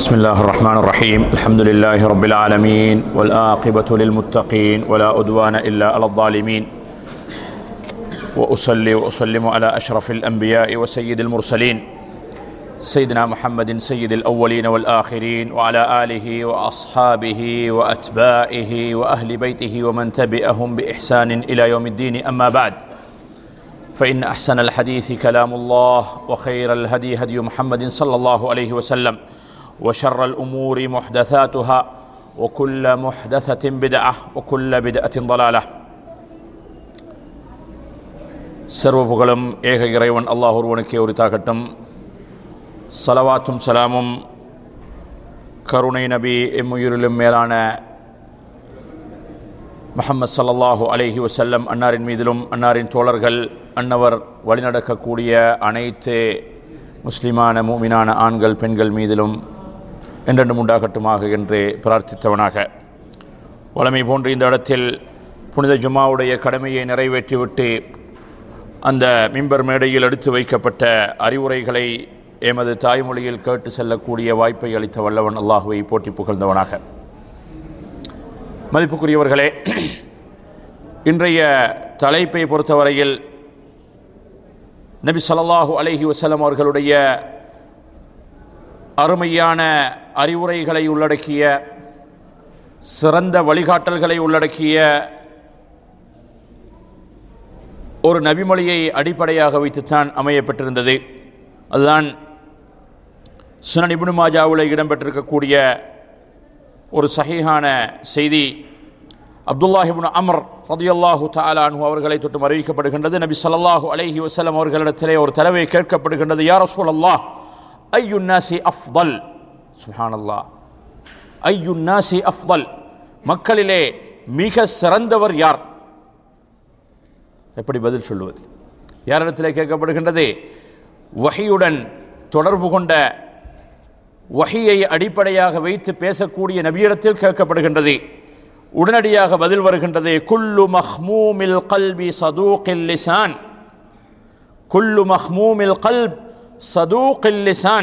بسم الله الرحمن الرحيم الحمد لله رب العالمين والآقبة للمتقين ولا أدوان إلا على الظالمين وأصلي وأسلم على أشرف الأنبياء وسيد المرسلين سيدنا محمد سيد الأولين والآخرين وعلى آله وأصحابه وأتباعه وأهل بيته ومن تبعهم بإحسان إلى يوم الدين أما بعد فإن أحسن الحديث كلام الله وخير الهدي هدي محمد صلى الله عليه وسلم وشر الأمور محدثاتها وكل محدثة بدعة وكل بدعة ضلالة சர்வ புகழும் ஏக இறைவன் அல்லாஹ் ஒருவனுக்கே உரித்தாகட்டும் சலவாத்தும் சலாமும் கருணை நபி எம்முயிரிலும் மேலான முஹம்மது ஸல்லல்லாஹு அலைஹி வஸல்லம் அன்னாரின் மீதிலும் அன்னாரின் தோழர்கள் அன்னவர் வழிநடக்கக்கூடிய அனைத்து முஸ்லிமான மூமினான ஆண்கள் பெண்கள் மீதிலும் என்றென்றும் உண்டாகட்டுமாக என்று பிரார்த்தித்தவனாக வளமை போன்று இந்த இடத்தில் புனித ஜும்மாவுடைய கடமையை நிறைவேற்றிவிட்டு அந்த மிம்பர் மேடையில் எடுத்து வைக்கப்பட்ட அறிவுரைகளை எமது தாய்மொழியில் கேட்டு செல்லக்கூடிய வாய்ப்பை அளித்த வல்லவன் அல்லாஹுவை போற்றி புகழ்ந்தவனாக மதிப்புக்குரியவர்களே இன்றைய தலைப்பை பொறுத்தவரையில் நபி ஸல்லல்லாஹு அலைஹி வஸல்லம் அவர்களுடைய அருமையான அறிவுரைகளை உள்ளடக்கிய சிறந்த வழிகாட்டல்களை உள்ளடக்கிய ஒரு நபிமொழியை அடிப்படையாக வைத்துத்தான் அமையப்பட்டிருந்தது அதுதான் சுனன் இப்னு மாஜாவில் இடம்பெற்றிருக்கக்கூடிய ஒரு சஹீஹான செய்தி அப்துல்லாஹிபின் அமர் ரதியல்லாஹு தாலானு அவர்களை தொட்டும் அறிவிக்கப்படுகின்றது நபி ஸல்லல்லாஹு அலைஹி வஸல்லம் அவர்களிடத்திலே ஒரு தடவை கேட்கப்படுகின்றது யார் ரசூல் அல்லாஹ் ஐயு நாசி அஃதல் சுஹானல்லாஹ் ஐயு நாசி அஃதல் மக்களிலே மிக சிறந்தவர் யார் எப்படி பதில் சொல்லுவது யாரிடத்திலே கேட்கப்படுகின்றது வஹியுடன் தொடர்பு கொண்ட வஹியை அடிப்படையாக வைத்து பேசக்கூடிய நபியிடத்தில் கேட்கப்படுகின்றது உடனடியாக பதில் வருகின்றது குல்லு மஹ்மூமில் கல்வி சதூக்கில் லிசான் குல்லு மஹ்மூமில் கல்ப் சதூக்கில் லிசான்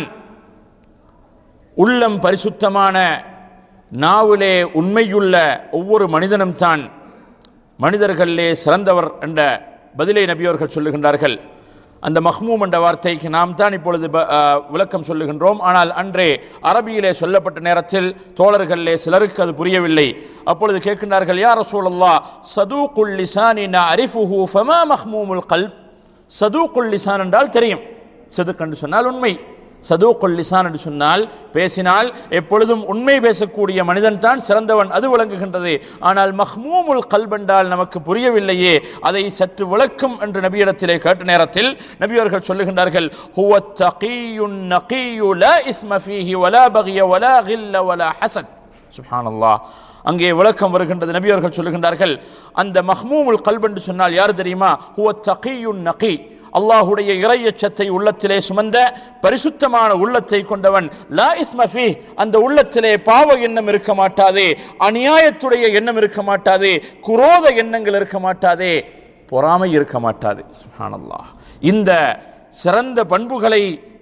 உள்ளம் பரிசுத்தமான நாவிலே உண்மையுள்ள ஒவ்வொரு மனிதனும் தான் மனிதர்களிலே சிறந்தவர் என்ற பதிலை நபியவர்கள் சொல்லுகின்றார்கள் அந்த மஹ்மூம் என்ற வார்த்தைக்கு நாம் தான் இப்பொழுது விளக்கம் சொல்லுகின்றோம் ஆனால் அன்றே அரபியிலே சொல்லப்பட்ட நேரத்தில் தோழர்களிலே சிலருக்கு அது புரியவில்லை அப்பொழுது கேட்கின்றார்கள் யார் ரசூலல்லா சதூக்குல் லிசானி ந அரிஃபுஹு ஃபமா மஹ்மூமுல் கல்ப் சதூக்குல் லிசான் என்றால் தெரியும் செதுக் என்று சொன்னால் உண்மை சதூக்குல் லிசான் என்று சொன்னால் பேசினால் எப்பொழுதும் உண்மை பேசக்கூடிய மனிதன் தான் சிறந்தவன் அது விளங்குகின்றது ஆனால் மஹ்மூமுல் கல்பென்றால் நமக்கு புரியவில்லையே அதை சற்று விளக்கும் என்று நபியிடத்திலே கேட்ட நேரத்தில் நபியவர்கள் சொல்லுகின்றார்கள் ஹுவ தகீயுன் நகீயு லா இஸ்ம ஃபீஹி வலா பகிய வலா கில்ல வலா ஹசத் சுப்ஹானல்லாஹ் அங்கே விளக்கம் வருகின்றது நபியவர்கள் சொல்லுகின்றார்கள் அந்த மஹ்மூமுல் கல்ப் என்று சொன்னால் யார் தெரியுமா ஹுவ தகீயுன் நகீ அல்லாஹுடைய இறையச்சத்தை உள்ளத்திலே சுமந்த பரிசுத்தமான உள்ளத்தை கொண்டவன் லா இஸ்மஃபி அந்த உள்ளத்திலே பாவ எண்ணம் இருக்க மாட்டாதே அநியாயத்துடைய எண்ணம் இருக்க மாட்டாதே குரோத எண்ணங்கள் இருக்க மாட்டாதே பொறாமை இருக்க மாட்டாது சுஹானல்லாஹ் இந்த சிறந்த பண்புகளை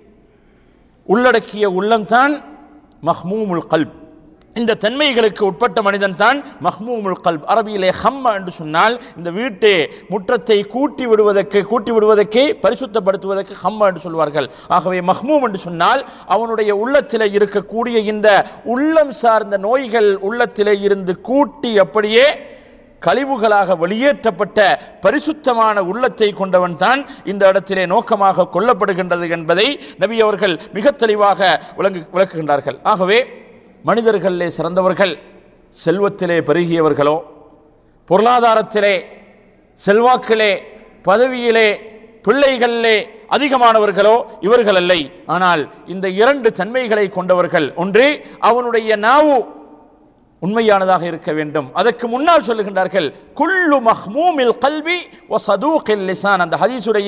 உள்ளடக்கிய உள்ளம்தான் மஹ்மூமுல் கல்ப் இந்த தன்மைகளுக்கு உட்பட்ட மனிதன் தான் மஹ்மூமுல் கல்ப் அரபியிலே ஹம்ம என்று சொன்னால் இந்த வீட்டை முற்றத்தை கூட்டி விடுவதற்கு கூட்டி விடுவதற்கே பரிசுத்தப்படுத்துவதற்கு ஹம்ம என்று சொல்வார்கள் ஆகவே மஹ்மூம் என்று சொன்னால் அவனுடைய உள்ளத்திலே இருக்கக்கூடிய இந்த உள்ளம் சார்ந்த நோய்கள் உள்ளத்திலே இருந்து கூட்டி அப்படியே கழிவுகளாக வெளியேற்றப்பட்ட பரிசுத்தமான உள்ளத்தை கொண்டவன் தான் இந்த இடத்திலே நோக்கமாக கொல்லப்படுகின்றது என்பதை நபி அவர்கள் மிக தெளிவாக விளங்கு விளக்குகின்றார்கள் ஆகவே மனிதர்களிலே சிறந்தவர்கள் செல்வத்திலே பெருகியவர்களோ பொருளாதாரத்திலே செல்வாக்கிலே பதவியிலே பிள்ளைகளிலே அதிகமானவர்களோ இவர்கள் அல்லை ஆனால் இந்த இரண்டு தன்மைகளை கொண்டவர்கள் ஒன்று அவனுடைய நாவு உண்மையானதாக இருக்க வேண்டும் அதற்கு முன்னால் சொல்லுகின்றார்கள் குல்லு மஹ்மூமில் கல்வி ஒ சதூக்கில் லிசான் அந்த ஹதீசுடைய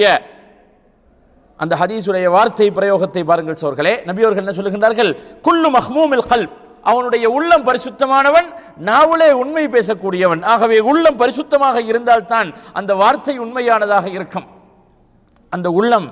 அந்த ஹதீசுடைய வார்த்தை பிரயோகத்தை பாருங்கள் சோர்களே நபியவர்கள் என்ன சொல்லுகின்றார்கள் குல்லு மஹ்மூமில் கல்ப் அவனுடைய உள்ளம் பரிசுத்தமானவன் நாவலே உண்மை பேசக்கூடியவன் ஆகவே உள்ளம் பரிசுத்தமாக இருந்தால்தான் அந்த வார்த்தை உண்மையானதாக இருக்கும் அந்த உள்ளம்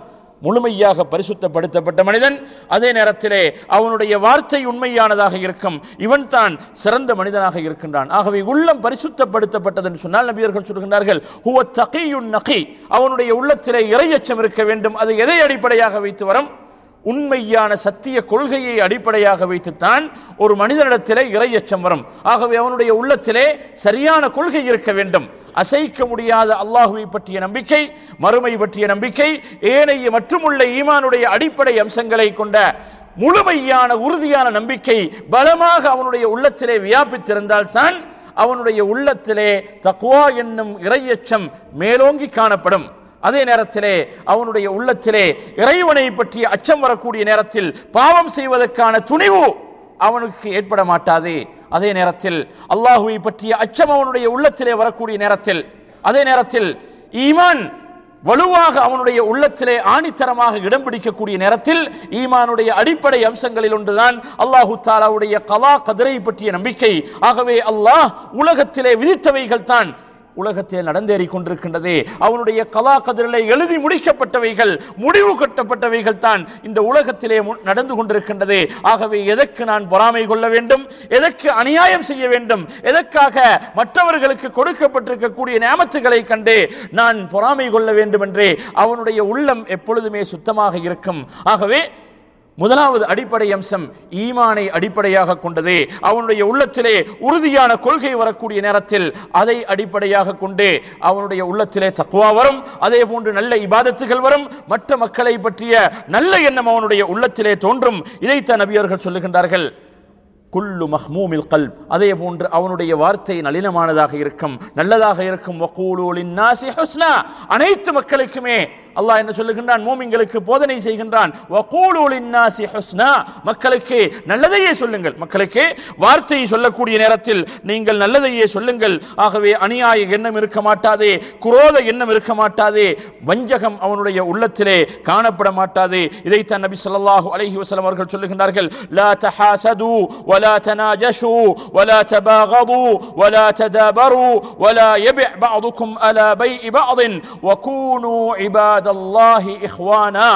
முழுமையாக பரிசுத்தப்படுத்தப்பட்ட மனிதன் அதே நேரத்திலே அவனுடைய வார்த்தை உண்மையானதாக இருக்கும் இவன் தான் சிறந்த மனிதனாக இருக்கின்றான் ஆகவே உள்ளம் பரிசுத்தப்படுத்தப்பட்டது என்று சொன்னால் நபியர்கள் சொல்கின்றார்கள் ஹுவ தகியுன் நகி அவனுடைய உள்ளத்திலே இறையச்சம் இருக்க வேண்டும் அது எதை அடிப்படையாக வைத்து வரும் உண்மையான சத்திய கொள்கையை அடிப்படையாக வைத்துத்தான் ஒரு மனிதனிடத்திலே இறையச்சம் வரும் ஆகவே அவனுடைய உள்ளத்திலே சரியான கொள்கை இருக்க வேண்டும் அசைக்க முடியாத அல்லாஹுவை பற்றிய நம்பிக்கை மறுமை பற்றிய நம்பிக்கை ஏனைய மற்றுமுள்ள ஈமானுடைய அடிப்படை அம்சங்களை கொண்ட முழுமையான உறுதியான நம்பிக்கை பலமாக அவனுடைய உள்ளத்திலே வியாபித்திருந்தால்தான் அவனுடைய உள்ளத்திலே தக்குவா என்னும் இறையச்சம் மேலோங்கி காணப்படும் அதே நேரத்திலே அவனுடைய உள்ளத்திலே இறைவனை பற்றிய அச்சம் வரக்கூடிய நேரத்தில் பாவம் செய்வதற்கான துணிவு அவனுக்கு ஏற்பட மாட்டாது அதே நேரத்தில் அல்லாஹுவை பற்றிய அச்சம் அவனுடைய உள்ளத்திலே வரக்கூடிய நேரத்தில் அதே நேரத்தில் ஈமான் வலுவாக அவனுடைய உள்ளத்திலே ஆணித்தரமாக இடம் பிடிக்கக்கூடிய நேரத்தில் ஈமானுடைய அடிப்படை அம்சங்களில் ஒன்றுதான் அல்லாஹு தாலாவுடைய கலா கதிரை பற்றிய நம்பிக்கை ஆகவே அல்லாஹ் உலகத்திலே விதித்தவைகள் தான் உலகத்தில் நடந்தேறி கொண்டிருக்கின்றது அவனுடைய கலா கதிரிலே எழுதி முடிக்கப்பட்டவைகள் முடிவு கட்டப்பட்டவைகள் தான் இந்த உலகத்திலே மு- நடந்து கொண்டிருக்கின்றது ஆகவே எதற்கு நான் பொறாமை கொள்ள வேண்டும் எதற்கு அநியாயம் செய்ய வேண்டும் எதற்காக மற்றவர்களுக்கு கொடுக்கப்பட்டிருக்கக்கூடிய நியமத்துகளை கண்டு நான் பொறாமை கொள்ள வேண்டும் என்று அவனுடைய உள்ளம் எப்பொழுதுமே சுத்தமாக இருக்கும் ஆகவே முதலாவது அடிப்படை அம்சம் ஈமானை அடிப்படையாக கொண்டது அவனுடைய உள்ளத்திலே உறுதியான கொள்கை வரக்கூடிய நேரத்தில் அதை அடிப்படையாக கொண்டு அவனுடைய உள்ளத்திலே தக்குவா வரும் அதே போன்று நல்ல இபாதத்துகள் வரும் மற்ற மக்களை பற்றிய நல்ல எண்ணம் அவனுடைய உள்ளத்திலே தோன்றும் இதைத்தான் நபியர்கள் சொல்லுகின்றார்கள் குல்லு மஹ்மூமில் கல்ப் அதே போன்று அவனுடைய வார்த்தை நளினமானதாக இருக்கும் நல்லதாக இருக்கும் வக்கூலு லின்னாசி ஹுஸ்னா அனைத்து மக்களுக்குமே அல்லாஹ் என்ன சொல்லுகின்றான் மூமின்களுக்கு போதனை செய்கின்றான் வக்கூலு லின்னாசி ஹுஸ்னா மக்களுக்கு நல்லதையே சொல்லுங்கள் மக்களுக்கு வார்த்தையை சொல்லக்கூடிய நேரத்தில் நீங்கள் நல்லதையே சொல்லுங்கள் ஆகவே அநியாய எண்ணம் இருக்க மாட்டாதே குரோத எண்ணம் இருக்க மாட்டாதே வஞ்சகம் அவனுடைய உள்ளத்திலே காணப்பட மாட்டாது இதைத்தான் நபி ஸல்லல்லாஹு அலைஹி வஸல்லம் அவர்கள் சொல்லுகின்றார்கள் லா தஹாசது ولا تناجشوا ولا تباغضوا ولا تدابروا ولا يبع بعضكم على بيع بعض وكونوا عباد الله إخوانا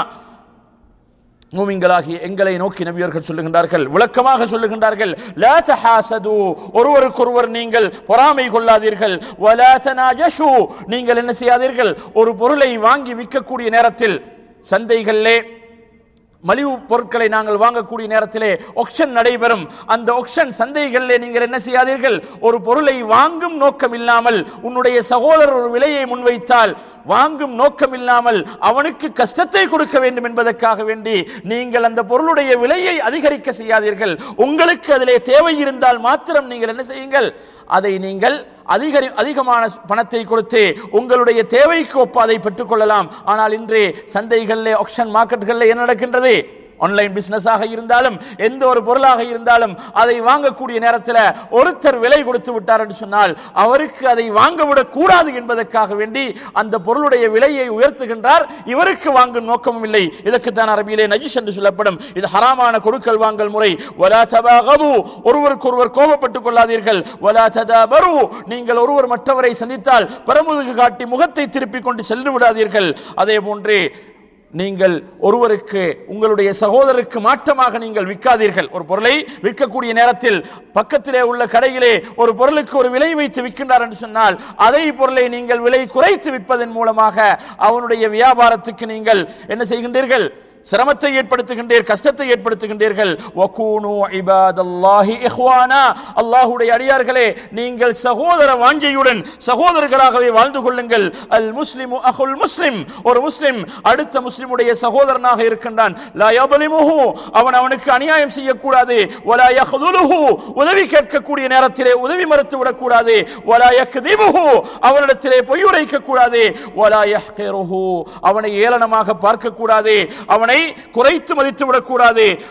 மூமின்களாகிய எங்களை நோக்கி நபியர்கள் சொல்லுகின்றார்கள் விளக்கமாக சொல்லுகின்றார்கள் லா தஹாசது ஒருவருக்கொருவர் நீங்கள் பொறாமை கொள்ளாதீர்கள் வலா தனாஜஷு நீங்கள் என்ன செய்யாதீர்கள் ஒரு பொருளை வாங்கி விற்கக்கூடிய நேரத்தில் சந்தைகளிலே மலிவு பொருட்களை நாங்கள் வாங்கக்கூடிய நேரத்திலே ஒக்ஷன் நடைபெறும் அந்த ஒக்ஷன் சந்தைகளிலே நீங்கள் என்ன செய்யாதீர்கள் ஒரு பொருளை வாங்கும் நோக்கம் இல்லாமல் உன்னுடைய சகோதரர் ஒரு விலையை முன்வைத்தால் வாங்கும் நோக்கம் இல்லாமல் அவனுக்கு கஷ்டத்தை கொடுக்க வேண்டும் என்பதற்காக வேண்டி நீங்கள் அந்த பொருளுடைய விலையை அதிகரிக்க செய்யாதீர்கள் உங்களுக்கு அதிலே தேவை இருந்தால் மாத்திரம் நீங்கள் என்ன செய்யுங்கள் அதை நீங்கள் அதிகரி அதிகமான பணத்தை கொடுத்து உங்களுடைய தேவைக்கு ஒப்ப அதை பெற்றுக்கொள்ளலாம் ஆனால் இன்று சந்தைகளிலே ஆக்ஷன் மார்க்கெட்டுகளில் என்ன நடக்கின்றது ஆன்லைன் பிசினஸாக இருந்தாலும் எந்த ஒரு பொருளாக இருந்தாலும் அதை வாங்கக்கூடிய நேரத்தில் ஒருத்தர் விலை கொடுத்து விட்டார் என்று சொன்னால் அவருக்கு அதை வாங்க விடக் கூடாது என்பதற்காக வேண்டி அந்த பொருளுடைய விலையை உயர்த்துகின்றார் இவருக்கு வாங்கும் நோக்கமும் இல்லை இதற்கு தான் அரபியிலே நஜிஷ் என்று சொல்லப்படும் இது ஹராமான கொடுக்கல் வாங்கல் முறை வலா தபாகது ஒருவருக்கொருவர் கோபப்பட்டுக் கொள்ளாதீர்கள் வலா ததாபரு நீங்கள் ஒருவர் மற்றவரை சந்தித்தால் பரமுதுகு காட்டி முகத்தை திருப்பிக் கொண்டு சென்று விடாதீர்கள் அதே போன்று நீங்கள் ஒருவருக்கு உங்களுடைய சகோதரருக்கு மாற்றமாக நீங்கள் விற்காதீர்கள் ஒரு பொருளை விற்கக்கூடிய நேரத்தில் பக்கத்திலே உள்ள கடையிலே ஒரு பொருளுக்கு ஒரு விலை வைத்து விற்கின்றார் என்று சொன்னால் அதே பொருளை நீங்கள் விலை குறைத்து விற்பதன் மூலமாக அவனுடைய வியாபாரத்துக்கு நீங்கள் என்ன செய்கின்றீர்கள் சிரமத்தை ஏற்படுத்துகின்றீர் கஷ்டத்தை ஏற்படுத்துகின்றீர்கள் வகூனு இபாதல்லாஹி இஹ்வானா அல்லாஹ்வுடைய அடியார்களே நீங்கள் சகோதர வாஞ்சையுடன் சகோதரர்களாகவே வாழ்ந்து கொள்ளுங்கள் அல் முஸ்லிமு அஹுல் முஸ்லிம் ஒரு முஸ்லிம் அடுத்த முஸ்லிமுடைய சகோதரனாக இருக்கின்றான் லா யظلمஹு அவன் அவனுக்கு அநியாயம் செய்யக்கூடாது வலா யஹ்துலுஹு உதவி கேட்கக்கூடிய நேரத்திலே உதவி மறுத்து விடக்கூடாது வலா யக்திபுஹு அவனிடத்திலே பொய் உரைக்க கூடாது வலா யஹ்கிருஹு அவனை ஏளனமாக பார்க்க கூடாது அவனை குறைத்து மதித்து விடக்கூடாது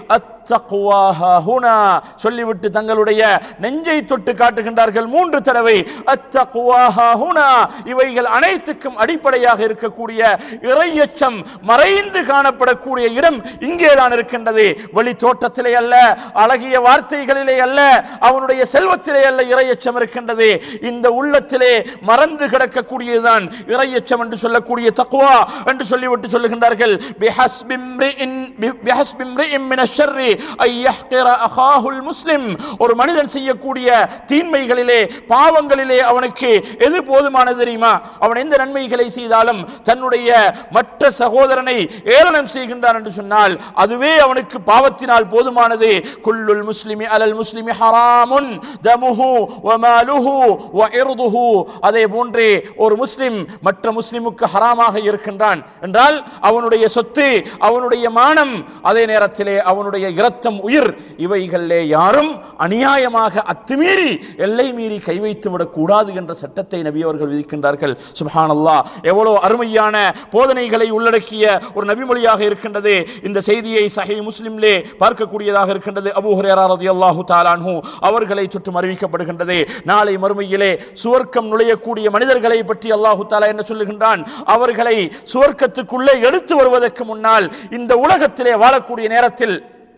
அத்தக்வா ஹுனா சொல்லிவிட்டு தங்களுடைய நெஞ்சை தொட்டு காட்டுகின்றார்கள் மூன்று தடவை அத்தக்வா ஹுனா இவைகள் அனைத்துக்கும் அடிப்படையாக இருக்கக்கூடிய இறையச்சம் மறைந்து காணப்படக்கூடிய இடம் இங்கேதான் இருக்கின்றது வெளி தோட்டத்திலே அல்ல அழகிய வார்த்தைகளிலே அல்ல அவனுடைய செல்வத்திலே அல்ல இறையச்சம் இருக்கின்றது இந்த உள்ளத்திலே மறந்து கிடக்கக்கூடியதுதான் இறையச்சம் என்று சொல்லக்கூடிய தக்குவா என்று சொல்லிவிட்டு சொல்லுகின்றார்கள் பிஹஸ்பி இம்ரிஇன் பி- பிஹஸ்பி இம்ரிஇன் மின ஷர்ரி ஐ யஹ்கிர அகாஹுல் முஸ்லிம் ஒரு மனிதன் செய்யக்கூடிய தீன்மைகளிலே பாவங்களிலே அவனுக்கு எது போதுமானது தெரியுமா அவன் எந்த நன்மைகளை செய்தாலும் தன்னுடைய மற்ற சகோதரனை ஏளனம் செய்கின்றான் என்று சொன்னால் அதுவே அவனுக்கு பாவத்தினால் போதுமானது குல்லுல் முஸ்லிமி அலல் முஸ்லிமி ஹராமுன் தமுஹு வமாலுஹு வஇர்துஹு அதே போன்றே ஒரு முஸ்லிம் மற்ற முஸ்லிமுக்கு ஹராமாக இருக்கின்றான் என்றால் அவனுடைய சொத்து அவனுடைய மானம் அதே நேரத்திலே அவனுடைய இரத்தம் உயிர் இவைகளிலே யாரும் அநியாயமாக அத்துமீறி எல்லை மீறி கை வைத்து விடக்கூடாது என்ற சட்டத்தை நபி அவர்கள் விதிக்கின்றார்கள் சுப்ஹானல்லாஹ் எவ்வளவு அருமையான போதனைகளை உள்ளடக்கிய ஒரு நபிமொழியாக இருக்கின்றது இந்த செய்தியை சஹீஹ் முஸ்லிம்லே பார்க்கக்கூடியதாக இருக்கின்றது அபூ ஹுரைரா ரலியல்லாஹு தஆலா அன்ஹு அவர்களை சுற்றும் அறிவிக்கப்படுகின்றது நாளை மறுமையிலே சுவர்க்கம் நுழையக்கூடிய மனிதர்களை பற்றி அல்லாஹு தாலா என்ன சொல்லுகின்றான் அவர்களை சுவர்க்கத்துக்குள்ளே எடுத்து வருவதற்கு முன்னால் இந்த உலகத்திலே வாழக்கூடிய நேரத்தில்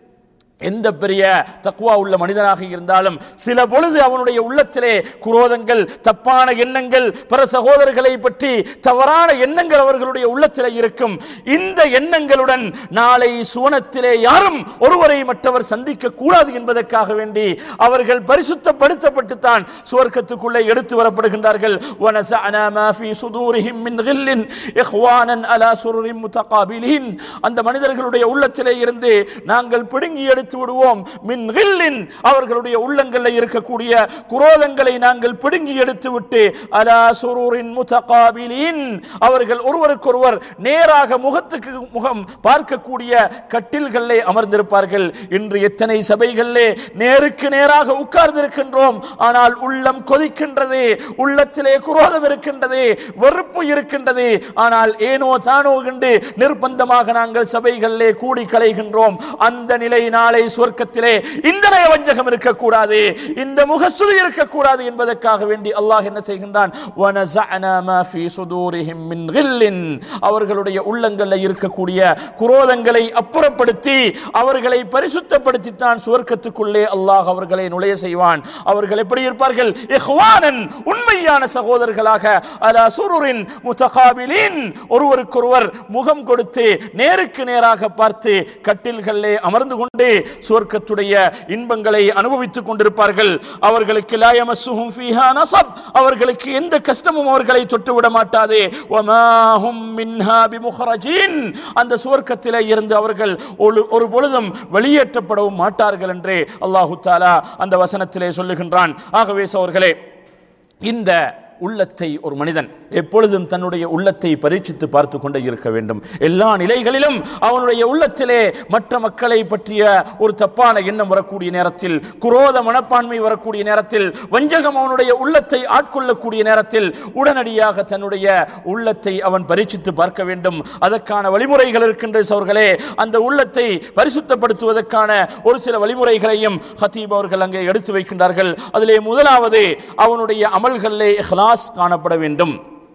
எந்த பெரிய தக்குவா உள்ள மனிதனாக இருந்தாலும் சில பொழுது அவனுடைய உள்ளத்திலே குரோதங்கள் தப்பான எண்ணங்கள் பிற சகோதரர்களை பற்றி தவறான எண்ணங்கள் அவர்களுடைய உள்ளத்திலே இருக்கும் இந்த எண்ணங்களுடன் நாளை சுவனத்திலே யாரும் ஒருவரை மற்றவர் சந்திக்க கூடாது என்பதற்காக வேண்டி அவர்கள் பரிசுத்தப்படுத்தப்பட்டுத்தான் சுவர்க்கத்துக்குள்ளே எடுத்து வரப்படுகின்றார்கள் وَنَزَعْنَا مَا فِي صُدُورِهِم مِّنْ غِلٍّ إِخْوَانًا عَلَى سُرُرٍ مُتَقَابِلِينَ அந்த மனிதர்களுடைய உள்ளத்திலே இருந்து நாங்கள் பிடுங்கி எடுத்து விடுவோம் மின் கில்லின் அவர்களுடைய உள்ளங்களில் இருக்கக்கூடிய குரோதங்களை நாங்கள் பிடுங்கி எடுத்து விட்டு அலா சுரூரின் முத்தகாபிலின் அவர்கள் ஒருவருக்கொருவர் நேராக முகத்துக்கு முகம் பார்க்கக்கூடிய கட்டில்களிலே அமர்ந்திருப்பார்கள் இன்று எத்தனை சபைகளிலே நேருக்கு நேராக உட்கார்ந்திருக்கின்றோம் ஆனால் உள்ளம் கொதிக்கின்றது உள்ளத்திலே குரோதம் இருக்கின்றது வெறுப்பு இருக்கின்றது ஆனால் ஏனோ தானோ என்று நிர்பந்தமாக நாங்கள் சபைகளிலே கூடி கலைகின்றோம் அந்த நிலை நாளை சொர்க்கத்திலே இந்த நயவஞ்சகம் இருக்கக்கூடாது இந்த முகஸ்துதி இருக்கக்கூடாது என்பதற்காக வேண்டி அல்லாஹ் என்ன செய்கின்றான் وَنَزَعْنَا مَا فِي صُدُورِهِم مِّنْ غِلٍّ அவர்களுடைய உள்ளங்களில் இருக்கக்கூடிய குரோதங்களை அப்புறப்படுத்தி அவர்களை பரிசுத்தப்படுத்தித்தான் சுவர்க்கத்துக்குள்ளே அல்லாஹ் அவர்களை நுழைய செய்வான் அவர்கள் எப்படி இருப்பார்கள் இஹ்வானன் உண்மையான சகோதரர்களாக அலா சுருரின் முத்தகாபிலின் ஒருவருக்கொருவர் முகம் கொடுத்து நேருக்கு நேராக பார்த்து கட்டில்களிலே அமர்ந்து கொண்டு சுவர்க்கத்துடைய இன்பங்களை அனுபவித்துக் கொண்டிருப்பார்கள் அவர்களுக்கு லா யமஸ்ஸுஹும் ஃபீஹா நஸப் அவர்களுக்கு எந்த கஷ்டமும் அவர்களை தொட்டுவிட மாட்டாது வமா ஹும் மின்ஹா பிமுஹ்ரஜீன் அந்த சுவர்க்கத்திலே இருந்து அவர்கள் ஒரு ஒரு பொழுதும் வெளியேற்றப்படவும் மாட்டார்கள் என்று அல்லாஹு தாலா அந்த வசனத்திலே சொல்லுகின்றான் ஆகவே சோர்களே இந்த உள்ளத்தை ஒரு மனிதன் எப்பொழுதும் தன்னுடைய உள்ளத்தை பரீட்சித்து பார்த்து கொண்டே இருக்க வேண்டும் எல்லா நிலைகளிலும் அவனுடைய உள்ளத்திலே மற்ற மக்களை பற்றிய ஒரு தப்பான எண்ணம் வரக்கூடிய நேரத்தில் குரோத மனப்பான்மை வரக்கூடிய நேரத்தில் வஞ்சகம் அவனுடைய உள்ளத்தை ஆட்கொள்ளக்கூடிய நேரத்தில் உடனடியாக தன்னுடைய உள்ளத்தை அவன் பரீட்சித்து பார்க்க வேண்டும் அதற்கான வழிமுறைகள் இருக்கின்ற சோர்களே அந்த உள்ளத்தை பரிசுத்தப்படுத்துவதற்கான ஒரு சில வழிமுறைகளையும் ஹத்தீப் அவர்கள் அங்கே எடுத்து வைக்கின்றார்கள் அதிலே முதலாவது அவனுடைய அமல்களிலே இஹ்லாஸ் காணப்பட வேண்டும்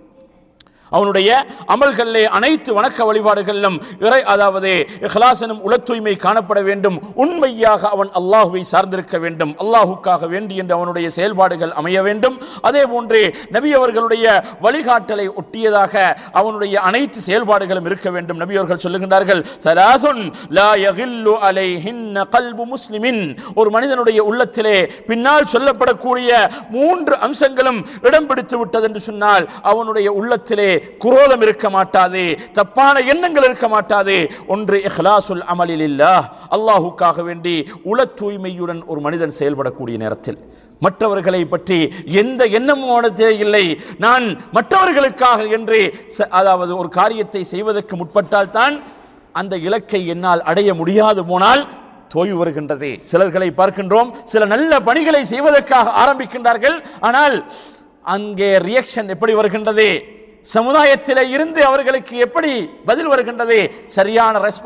அவனுடைய அமல்களிலே அனைத்து வணக்க வழிபாடுகளிலும் இறை அதாவது இஹ்லாஸ் எனும் உள தூய்மை காணப்பட வேண்டும் உண்மையாக அவன் அல்லாஹுவை சார்ந்திருக்க வேண்டும் அல்லாஹுக்காக வேண்டி என்று அவனுடைய செயல்பாடுகள் அமைய வேண்டும் அதே போன்றே நபி அவர்களுடைய வழிகாட்டலை ஒட்டியதாக அவனுடைய அனைத்து செயல்பாடுகளும் இருக்க வேண்டும் நபி அவர்கள் சொல்லுகின்றார்கள் "சலாசுன் லா யகில்லு அலைஹின்ன கல்பு முஸ்லிமின் ஒரு மனிதனுடைய உள்ளத்திலே பின்னால் சொல்லப்படக்கூடிய மூன்று அம்சங்களும் இடம் பிடித்து விட்டது என்று சொன்னால் அவனுடைய உள்ளத்திலே குரோதம் இருக்க மாட்டாது தப்பான எண்ணங்கள் இருக்க மாட்டாது ஒன்று இஹ்லாசுல் அமலில் இல்லாஹ் அல்லாஹுக்காக வேண்டி உள தூய்மையுடன் ஒரு மனிதன் செயல்படக்கூடிய நேரத்தில் மற்றவர்களை பற்றி எந்த எண்ணமும் அவனத்திலே இல்லை நான் மற்றவர்களுக்காக என்று ச- அதாவது ஒரு காரியத்தை செய்வதற்கு முற்பட்டால் தான் அந்த இலக்கை என்னால் அடைய முடியாது போனால் தோய்வு வருகின்றது சிலர்களை பார்க்கின்றோம் சில நல்ல பணிகளை செய்வதற்காக ஆரம்பிக்கின்றார்கள் ஆனால் அங்கே ரியாக்ஷன் எப்படி வருகின்றது சமுதாயத்திலே இருந்து அவர்களுக்கு எப்படி பதில் வருகின்றது சரியான ரெஸ்பான்ஸ்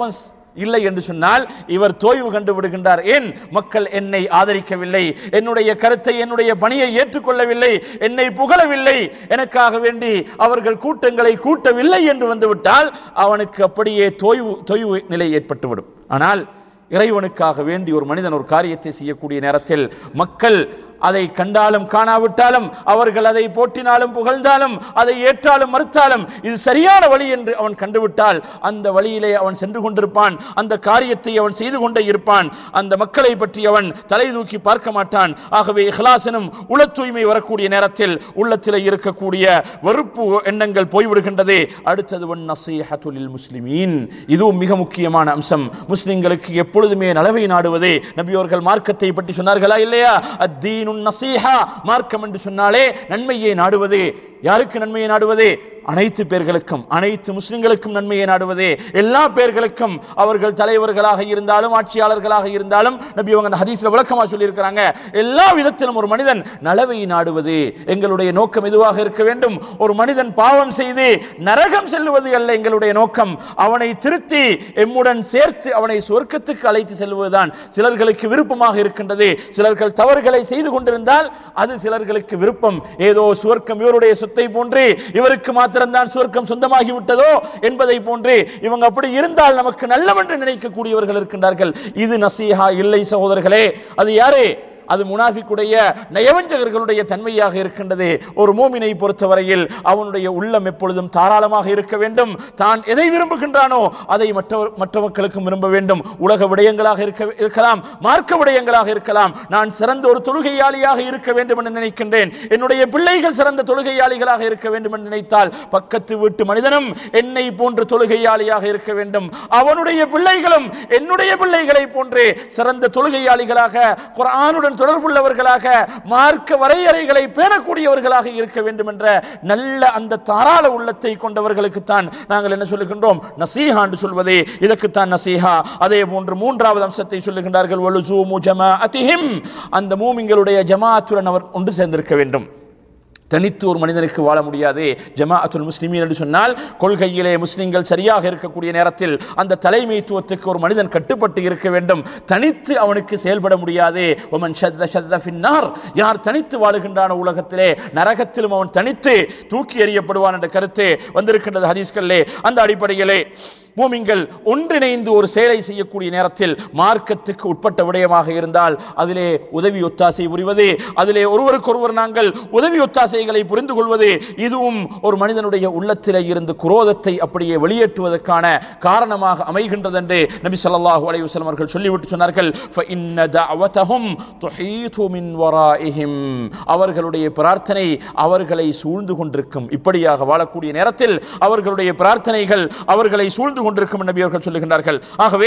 இல்லை என்று சொன்னால் இவர் தோய்வு கண்டு விடுகின்றார் ஏன் மக்கள் என்னை ஆதரிக்கவில்லை என்னுடைய கருத்தை என்னுடைய பணியை ஏற்றுக்கொள்ளவில்லை என்னை புகழவில்லை எனக்காக வேண்டி அவர்கள் கூட்டங்களை கூட்டவில்லை என்று வந்துவிட்டால் அவனுக்கு அப்படியே தோய்வு தொய்வு நிலை ஏற்பட்டுவிடும் ஆனால் இறைவனுக்காக வேண்டி ஒரு மனிதன் ஒரு காரியத்தை செய்யக்கூடிய நேரத்தில் மக்கள் அதை கண்டாலும் காணாவிட்டாலும் அவர்கள் அதை போற்றினாலும் புகழ்ந்தாலும் அதை ஏற்றாலும் மறுத்தாலும் இது சரியான வழி என்று அவன் கண்டுவிட்டால் அந்த வழியிலே அவன் சென்று கொண்டிருப்பான் அந்த காரியத்தை அவன் செய்து கொண்டே இருப்பான் அந்த மக்களை பற்றி அவன் தலை தூக்கி பார்க்க மாட்டான் ஆகவே இஹ்லாசனும் உள தூய்மை வரக்கூடிய நேரத்தில் உள்ளத்தில் இருக்கக்கூடிய வெறுப்பு எண்ணங்கள் போய்விடுகின்றது அடுத்தது ஒன் நசீஹத்துலில் முஸ்லிமீன் இதுவும் மிக முக்கியமான அம்சம் முஸ்லிம்களுக்கு எப்பொழுதுமே நலவை நாடுவதே நபியோர்கள் மார்க்கத்தை பற்றி சொன்னார்களா இல்லையா அத்தீனுன் நசீஹா மார்க்கம் என்று சொன்னாலே நன்மையை நாடுவது யாருக்கு நன்மையை நாடுவது அனைத்து பேர்களுக்கும் அனைத்து முஸ்லிம்களுக்கும் நன்மையை நாடுவதே எல்லா பேர்களுக்கும் அவர்கள் தலைவர்களாக இருந்தாலும் ஆட்சியாளர்களாக இருந்தாலும் நபி அவங்க அந்த ஹதீஸ்ல விளக்கமா சொல்லியிருக்கிறாங்க எல்லா விதத்திலும் ஒரு மனிதன் நலவை நாடுவது எங்களுடைய நோக்கம் எதுவாக இருக்க வேண்டும் ஒரு மனிதன் பாவம் செய்து நரகம் செல்லுவது அல்ல எங்களுடைய நோக்கம் அவனை திருத்தி எம்முடன் சேர்த்து அவனை சொர்க்கத்துக்கு அழைத்து செல்வதுதான் சிலர்களுக்கு விருப்பமாக இருக்கின்றது சிலர்கள் தவறுகளை செய்து கொண்டிருந்தால் அது சிலர்களுக்கு விருப்பம் ஏதோ சுவர்க்கம் இவருடைய சொத்தை போன்று இவருக்கு மாத்திரம்தான் சுவர்க்கம் சொந்தமாகி விட்டதோ என்பதை போன்று இவங்க அப்படி இருந்தால் நமக்கு நல்லவென்று நினைக்கக்கூடியவர்கள் இருக்கின்றார்கள் இது நசீஹா இல்லை சகோதரர்களே அது யாரே அது முனாஃபிக்குடைய நயவஞ்சகர்களுடைய தன்மையாக இருக்கின்றது ஒரு மூமினை பொறுத்தவரையில் அவனுடைய உள்ளம் எப்பொழுதும் தாராளமாக இருக்க வேண்டும் தான் எதை விரும்புகின்றானோ அதை மற்றவர் மற்ற மக்களுக்கும் விரும்ப வேண்டும் உலக விடயங்களாக இருக்க இருக்கலாம் மார்க்க விடயங்களாக இருக்கலாம் நான் சிறந்த ஒரு தொழுகையாளியாக இருக்க வேண்டும் என்று நினைக்கின்றேன் என்னுடைய பிள்ளைகள் சிறந்த தொழுகையாளிகளாக இருக்க வேண்டும் என்று நினைத்தால் பக்கத்து வீட்டு மனிதனும் என்னை போன்ற தொழுகையாளியாக இருக்க வேண்டும் அவனுடைய பிள்ளைகளும் என்னுடைய பிள்ளைகளை போன்று சிறந்த தொழுகையாளிகளாக குர்ஆனுடன் தொடர்புள்ளவர்களாக மார்க்க வரையறைகளை பேணக்கூடியவர்களாக இருக்க வேண்டும் என்ற நல்ல அந்த தாராள உள்ளத்தை கொண்டவர்களுக்குத்தான் நாங்கள் என்ன சொல்லுகின்றோம் நசீஹா என்று சொல்வதே இதற்குத்தான் நசீஹா அதே போன்று மூன்றாவது அம்சத்தை சொல்லுகின்றார்கள் வலுசூமு ஜமாஅத்திஹிம் அந்த மூமிங்களுடைய ஜமாஅத்துடன் அவர் ஒன்று சேர்ந்திருக்க வேண்டும் தனித்து ஒரு மனிதனுக்கு வாழ முடியாது ஜமாஅத்துல் முஸ்லிமீன் என்று சொன்னால் கொள்கையிலே முஸ்லிம்கள் சரியாக இருக்கக்கூடிய நேரத்தில் அந்த தலைமைத்துவத்துக்கு ஒரு மனிதன் கட்டுப்பட்டு இருக்க வேண்டும் தனித்து அவனுக்கு செயல்பட முடியாது ஒமன் ஷத்த ஷத்த ஃபின்னார் யார் தனித்து வாழுகின்றான உலகத்திலே நரகத்திலும் அவன் தனித்து தூக்கி எறியப்படுவான் என்ற கருத்து வந்திருக்கின்றது ஹதீஸ்களிலே அந்த அடிப்படையிலே மூமிங்கள் ஒன்றிணைந்து ஒரு செயலை செய்யக்கூடிய நேரத்தில் மார்க்கத்துக்கு உட்பட்ட விடயமாக இருந்தால் அதிலே உதவி ஒத்தாசை புரிவது அதிலே ஒருவருக்கொருவர் நாங்கள் உதவி ஒத்தாசைகளை புரிந்து கொள்வது இதுவும் ஒரு மனிதனுடைய உள்ளத்திலே இருந்து குரோதத்தை அப்படியே வெளியேற்றுவதற்கான காரணமாக அமைகின்றது என்று நபி ஸல்லல்லாஹு அலைஹி வஸல்லம் அவர்கள் சொல்லிவிட்டு சொன்னார்கள் فإن دعوتهم تحيط من ورائهم அவர்களுடைய பிரார்த்தனை அவர்களை சூழ்ந்து கொண்டிருக்கும் இப்படியாக வாழக்கூடிய நேரத்தில் அவர்களுடைய பிரார்த்தனைகள் அவர்களை சூழ்ந்து கொண்டிருக்கும் என்று நபி அவர்கள் சொல்லுகின்றார்கள் ஆகவே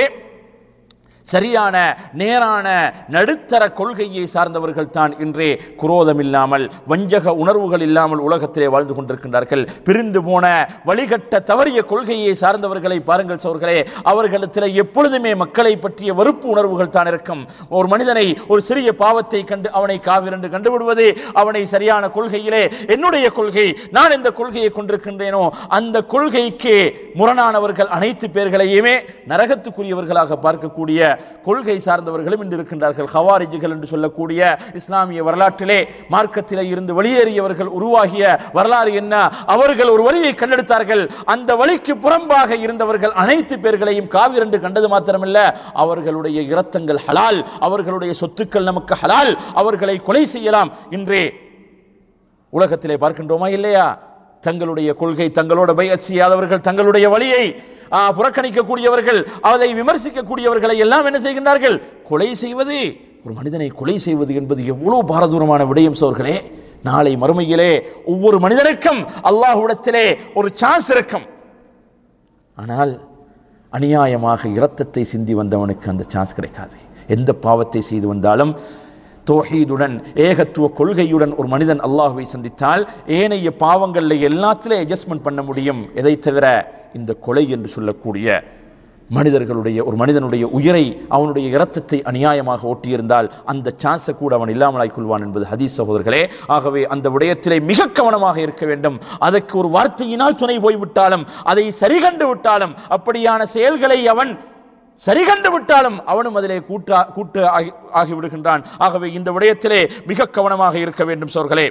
சரியான நேரான நடுத்தர கொள்கையை சார்ந்தவர்கள் தான் இன்றே குரோதம் இல்லாமல் வஞ்சக உணர்வுகள் இல்லாமல் உலகத்திலே வாழ்ந்து கொண்டிருக்கின்றார்கள் பிரிந்து போன வழிகட்ட தவறிய கொள்கையை சார்ந்தவர்களை பாருங்கள் சோர்களே அவர்களிடத்தில் எப்பொழுதுமே மக்களை பற்றிய வெறுப்பு உணர்வுகள் தான் இருக்கும் ஒரு மனிதனை ஒரு சிறிய பாவத்தை கண்டு அவனை காவிரண்டு கண்டுவிடுவது அவனை சரியான கொள்கையிலே என்னுடைய கொள்கை நான் எந்த கொள்கையை கொண்டிருக்கின்றேனோ அந்த கொள்கைக்கு முரணானவர்கள் அனைத்து பேர்களையுமே நரகத்துக்குரியவர்களாக பார்க்கக்கூடிய கொள்கை சார்ந்தவர்களும் இன்று இருக்கின்றார்கள் ஹவாரிஜிகள் என்று சொல்லக்கூடிய இஸ்லாமிய வரலாற்றிலே மார்க்கத்திலே இருந்து வெளியேறியவர்கள் உருவாகிய வரலாறு என்ன அவர்கள் ஒரு வழியை கண்டெடுத்தார்கள் அந்த வழிக்கு புறம்பாக இருந்தவர்கள் அனைத்து பேர்களையும் காவிரண்டு கண்டது மாத்திரமல்ல அவர்களுடைய இரத்தங்கள் ஹலால் அவர்களுடைய சொத்துக்கள் நமக்கு ஹலால் அவர்களை கொலை செய்யலாம் இன்றே உலகத்திலே பார்க்கின்றோமா இல்லையா தங்களுடைய கொள்கை தங்களோட பையச் செய்யாதவர்கள் தங்களுடைய வழியை ஆ, புறக்கணிக்கக்கூடியவர்கள் அதை விமர்சிக்கக்கூடியவர்களை எல்லாம் என்ன செய்கின்றார்கள் கொலை செய்வது ஒரு மனிதனை கொலை செய்வது என்பது எவ்வளவு பாரதூரமான விடயம் சோர்களே நாளை மறுமையிலே ஒவ்வொரு மனிதனுக்கும் அல்லாஹ்விடத்திலே ஒரு சான்ஸ் இருக்கும் ஆனால் அநியாயமாக இரத்தத்தை சிந்தி வந்தவனுக்கு அந்த சான்ஸ் கிடைக்காது எந்த பாவத்தை செய்து வந்தாலும் தோஹீதுடன் ஏகத்துவ கொள்கையுடன் ஒரு மனிதன் அல்லாஹுவை சந்தித்தால் ஏனைய பாவங்களில் எல்லாத்திலே அட்ஜஸ்ட்மெண்ட் பண்ண முடியும் எதை தவிர இந்த கொலை என்று சொல்லக்கூடிய மனிதர்களுடைய ஒரு மனிதனுடைய உயிரை அவனுடைய இரத்தத்தை அநியாயமாக ஓட்டியிருந்தால் அந்த சான்ஸை கூட அவன் இல்லாமலாய் கொள்வான் என்பது ஹதீஸ் சகோதரர்களே ஆகவே அந்த விடயத்திலே மிக கவனமாக இருக்க வேண்டும் அதற்கு ஒரு வார்த்தையினால் துணை போய்விட்டாலும் அதை சரிகண்டு விட்டாலும் அப்படியான செயல்களை அவன் சரி கண்டு விட்டாலும் அவனும் அதிலே கூட்டா கூட்டு ஆகி ஆகிவிடுகின்றான் ஆகவே இந்த விடயத்திலே மிக கவனமாக இருக்க வேண்டும் சோர்களே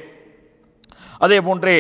அதே போன்றே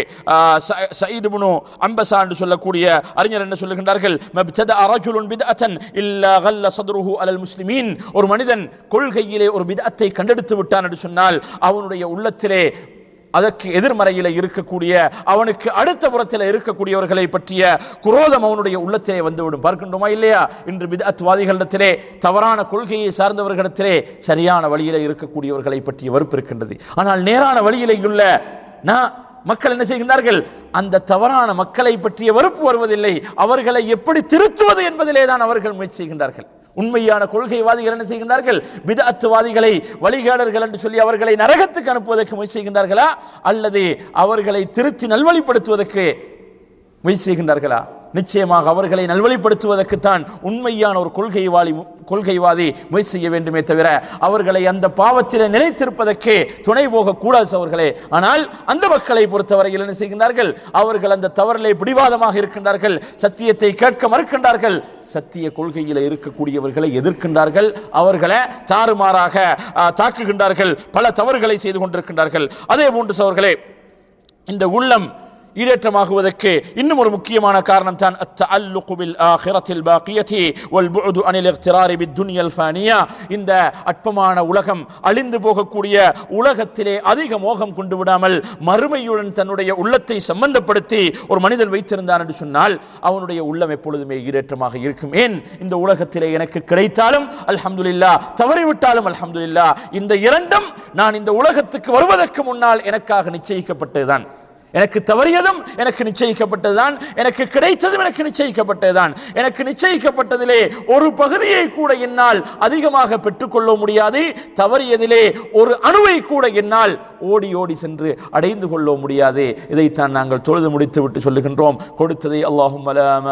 சயீது புனு அம்பசா என்று சொல்லக்கூடிய அறிஞர் என்ன சொல்லுகின்றார்கள் மப்தத ரஜுலுன் பித்அத்தன் இல்லா கல்ல சதுருஹு அலல் முஸ்லிமீன் ஒரு மனிதன் கொள்கையிலே ஒரு பிதத்தை கண்டெடுத்து விட்டான் என்று சொன்னால் அவனுடைய உள்ளத்திலே அதற்கு எதிர்மறையில் இருக்கக்கூடிய அவனுக்கு அடுத்த புறத்தில் இருக்கக்கூடியவர்களை பற்றிய குரோதம் அவனுடைய உள்ளத்திலே வந்துவிடும் பார்க்கின்றோமா இல்லையா இன்று விதத்வாதிகளிடத்திலே தவறான கொள்கையை சார்ந்தவர்களிடத்திலே சரியான வழியில இருக்கக்கூடியவர்களை பற்றிய வெறுப்பு இருக்கின்றது ஆனால் நேரான வழியிலே உள்ள நான் மக்கள் என்ன செய்கின்றார்கள் அந்த தவறான மக்களை பற்றிய வெறுப்பு வருவதில்லை அவர்களை எப்படி திருத்துவது என்பதிலே தான் அவர்கள் முயற்சி செய்கின்றார்கள் உண்மையான கொள்கைவாதிகள் என்ன செய்கின்றார்கள் பிதத்துவாதிகளை வழிகாடர்கள் என்று சொல்லி அவர்களை நரகத்துக்கு அனுப்புவதற்கு முயற்சி செய்கின்றார்களா அல்லது அவர்களை திருத்தி நல்வழிப்படுத்துவதற்கு முயற்சி செய்கின்றார்களா நிச்சயமாக அவர்களை நல்வழிப்படுத்துவதற்குத்தான் உண்மையான ஒரு கொள்கைவாதி கொள்கைவாதி முயற்சி செய்ய வேண்டுமே தவிர அவர்களை அந்த பாவத்திலே நிலைத்திருப்பதற்கே துணை போகக்கூடாது அவர்களே ஆனால் அந்த மக்களை பொறுத்தவரையில் என்ன செய்கின்றார்கள் அவர்கள் அந்த தவறிலே பிடிவாதமாக இருக்கின்றார்கள் சத்தியத்தை கேட்க மறுக்கின்றார்கள் சத்திய கொள்கையில் இருக்கக்கூடியவர்களை எதிர்க்கின்றார்கள் அவர்களை தாறுமாறாக ஆ, தாக்குகின்றார்கள் பல தவறுகளை செய்து கொண்டிருக்கின்றார்கள் அதே போன்று சவர்களே இந்த உள்ளம் ஈடேற்றமாகுவதற்கு இன்னும் ஒரு முக்கியமான காரணம் தான் التعلق بالآخرة الباقية والبعد عن الاغترار بالدنيا الفانية இந்த அற்பமான உலகம் அழிந்து போகக்கூடிய உலகத்திலே அதிக மோகம் கொண்டு விடாமல் மறுமையுடன் தன்னுடைய உள்ளத்தை சம்பந்தப்படுத்தி ஒரு மனிதன் வைத்திருந்தான் என்று சொன்னால் அவனுடைய உள்ளம் எப்பொழுதுமே ஈடேற்றமாக இருக்கும் ஏன் இந்த உலகத்திலே எனக்கு கிடைத்தாலும் அல்ஹம்துலில்லா தவறிவிட்டாலும் அல்ஹம்துலில்லா இந்த இரண்டும் நான் இந்த உலகத்துக்கு வருவதற்கு முன்னால் எனக்காக நிச்சயிக்கப்பட்டதுதான் எனக்கு தவறியதும் எனக்கு நிச்சயிக்கப்பட்டதுதான் எனக்கு கிடைத்ததும் எனக்கு நிச்சயிக்கப்பட்டதுதான் எனக்கு நிச்சயிக்கப்பட்டதிலே ஒரு பகுதியை கூட என்னால் அதிகமாக பெற்றுக்கொள்ள முடியாது தவறியதிலே ஒரு அணுவை கூட என்னால் ஓடி ஓடி சென்று அடைந்து கொள்ள முடியாது இதைத்தான் நாங்கள் தொழுது முடித்து விட்டு சொல்லுகின்றோம் கொடுத்ததை அல்லாஹும்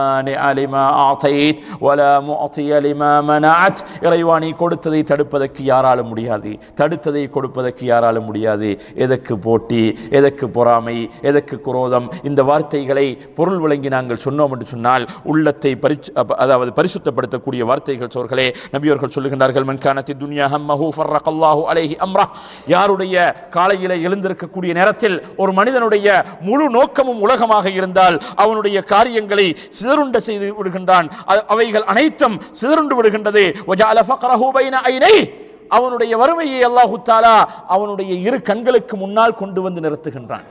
இறைவா நீ கொடுத்ததை தடுப்பதற்கு யாராலும் முடியாது தடுத்ததை கொடுப்பதற்கு யாராலும் முடியாது எதற்கு போட்டி எதற்கு பொறாமை எதற்கு குரோதம் இந்த வார்த்தைகளை பொருள் விளங்கி நாங்கள் சொன்னோம் என்று சொன்னால் உள்ளத்தை பரிசு அப்ப- அதாவது பரிசுத்தப்படுத்தக்கூடிய வார்த்தைகள் சோர்களே நபியவர்கள் சொல்லுகின்றார்கள் மன்கானத்தி துன்யா ஹம்மஹு ஃபர்ரகல்லாஹு அலைஹி அம்ரா யாருடைய காலையில எழுந்திருக்கக்கூடிய நேரத்தில் ஒரு மனிதனுடைய முழு நோக்கமும் உலகமாக இருந்தால் அவனுடைய காரியங்களை சிதறுண்ட செய்து விடுகின்றான் அ- அவைகள் அனைத்தும் சிதறுண்டு விடுகின்றது வஜஅல ஃபக்ரஹு பைன ஐனைஹி அவனுடைய வறுமையை அல்லாஹு தாலா அவனுடைய இரு கண்களுக்கு முன்னால் கொண்டு வந்து நிறுத்துகின்றான்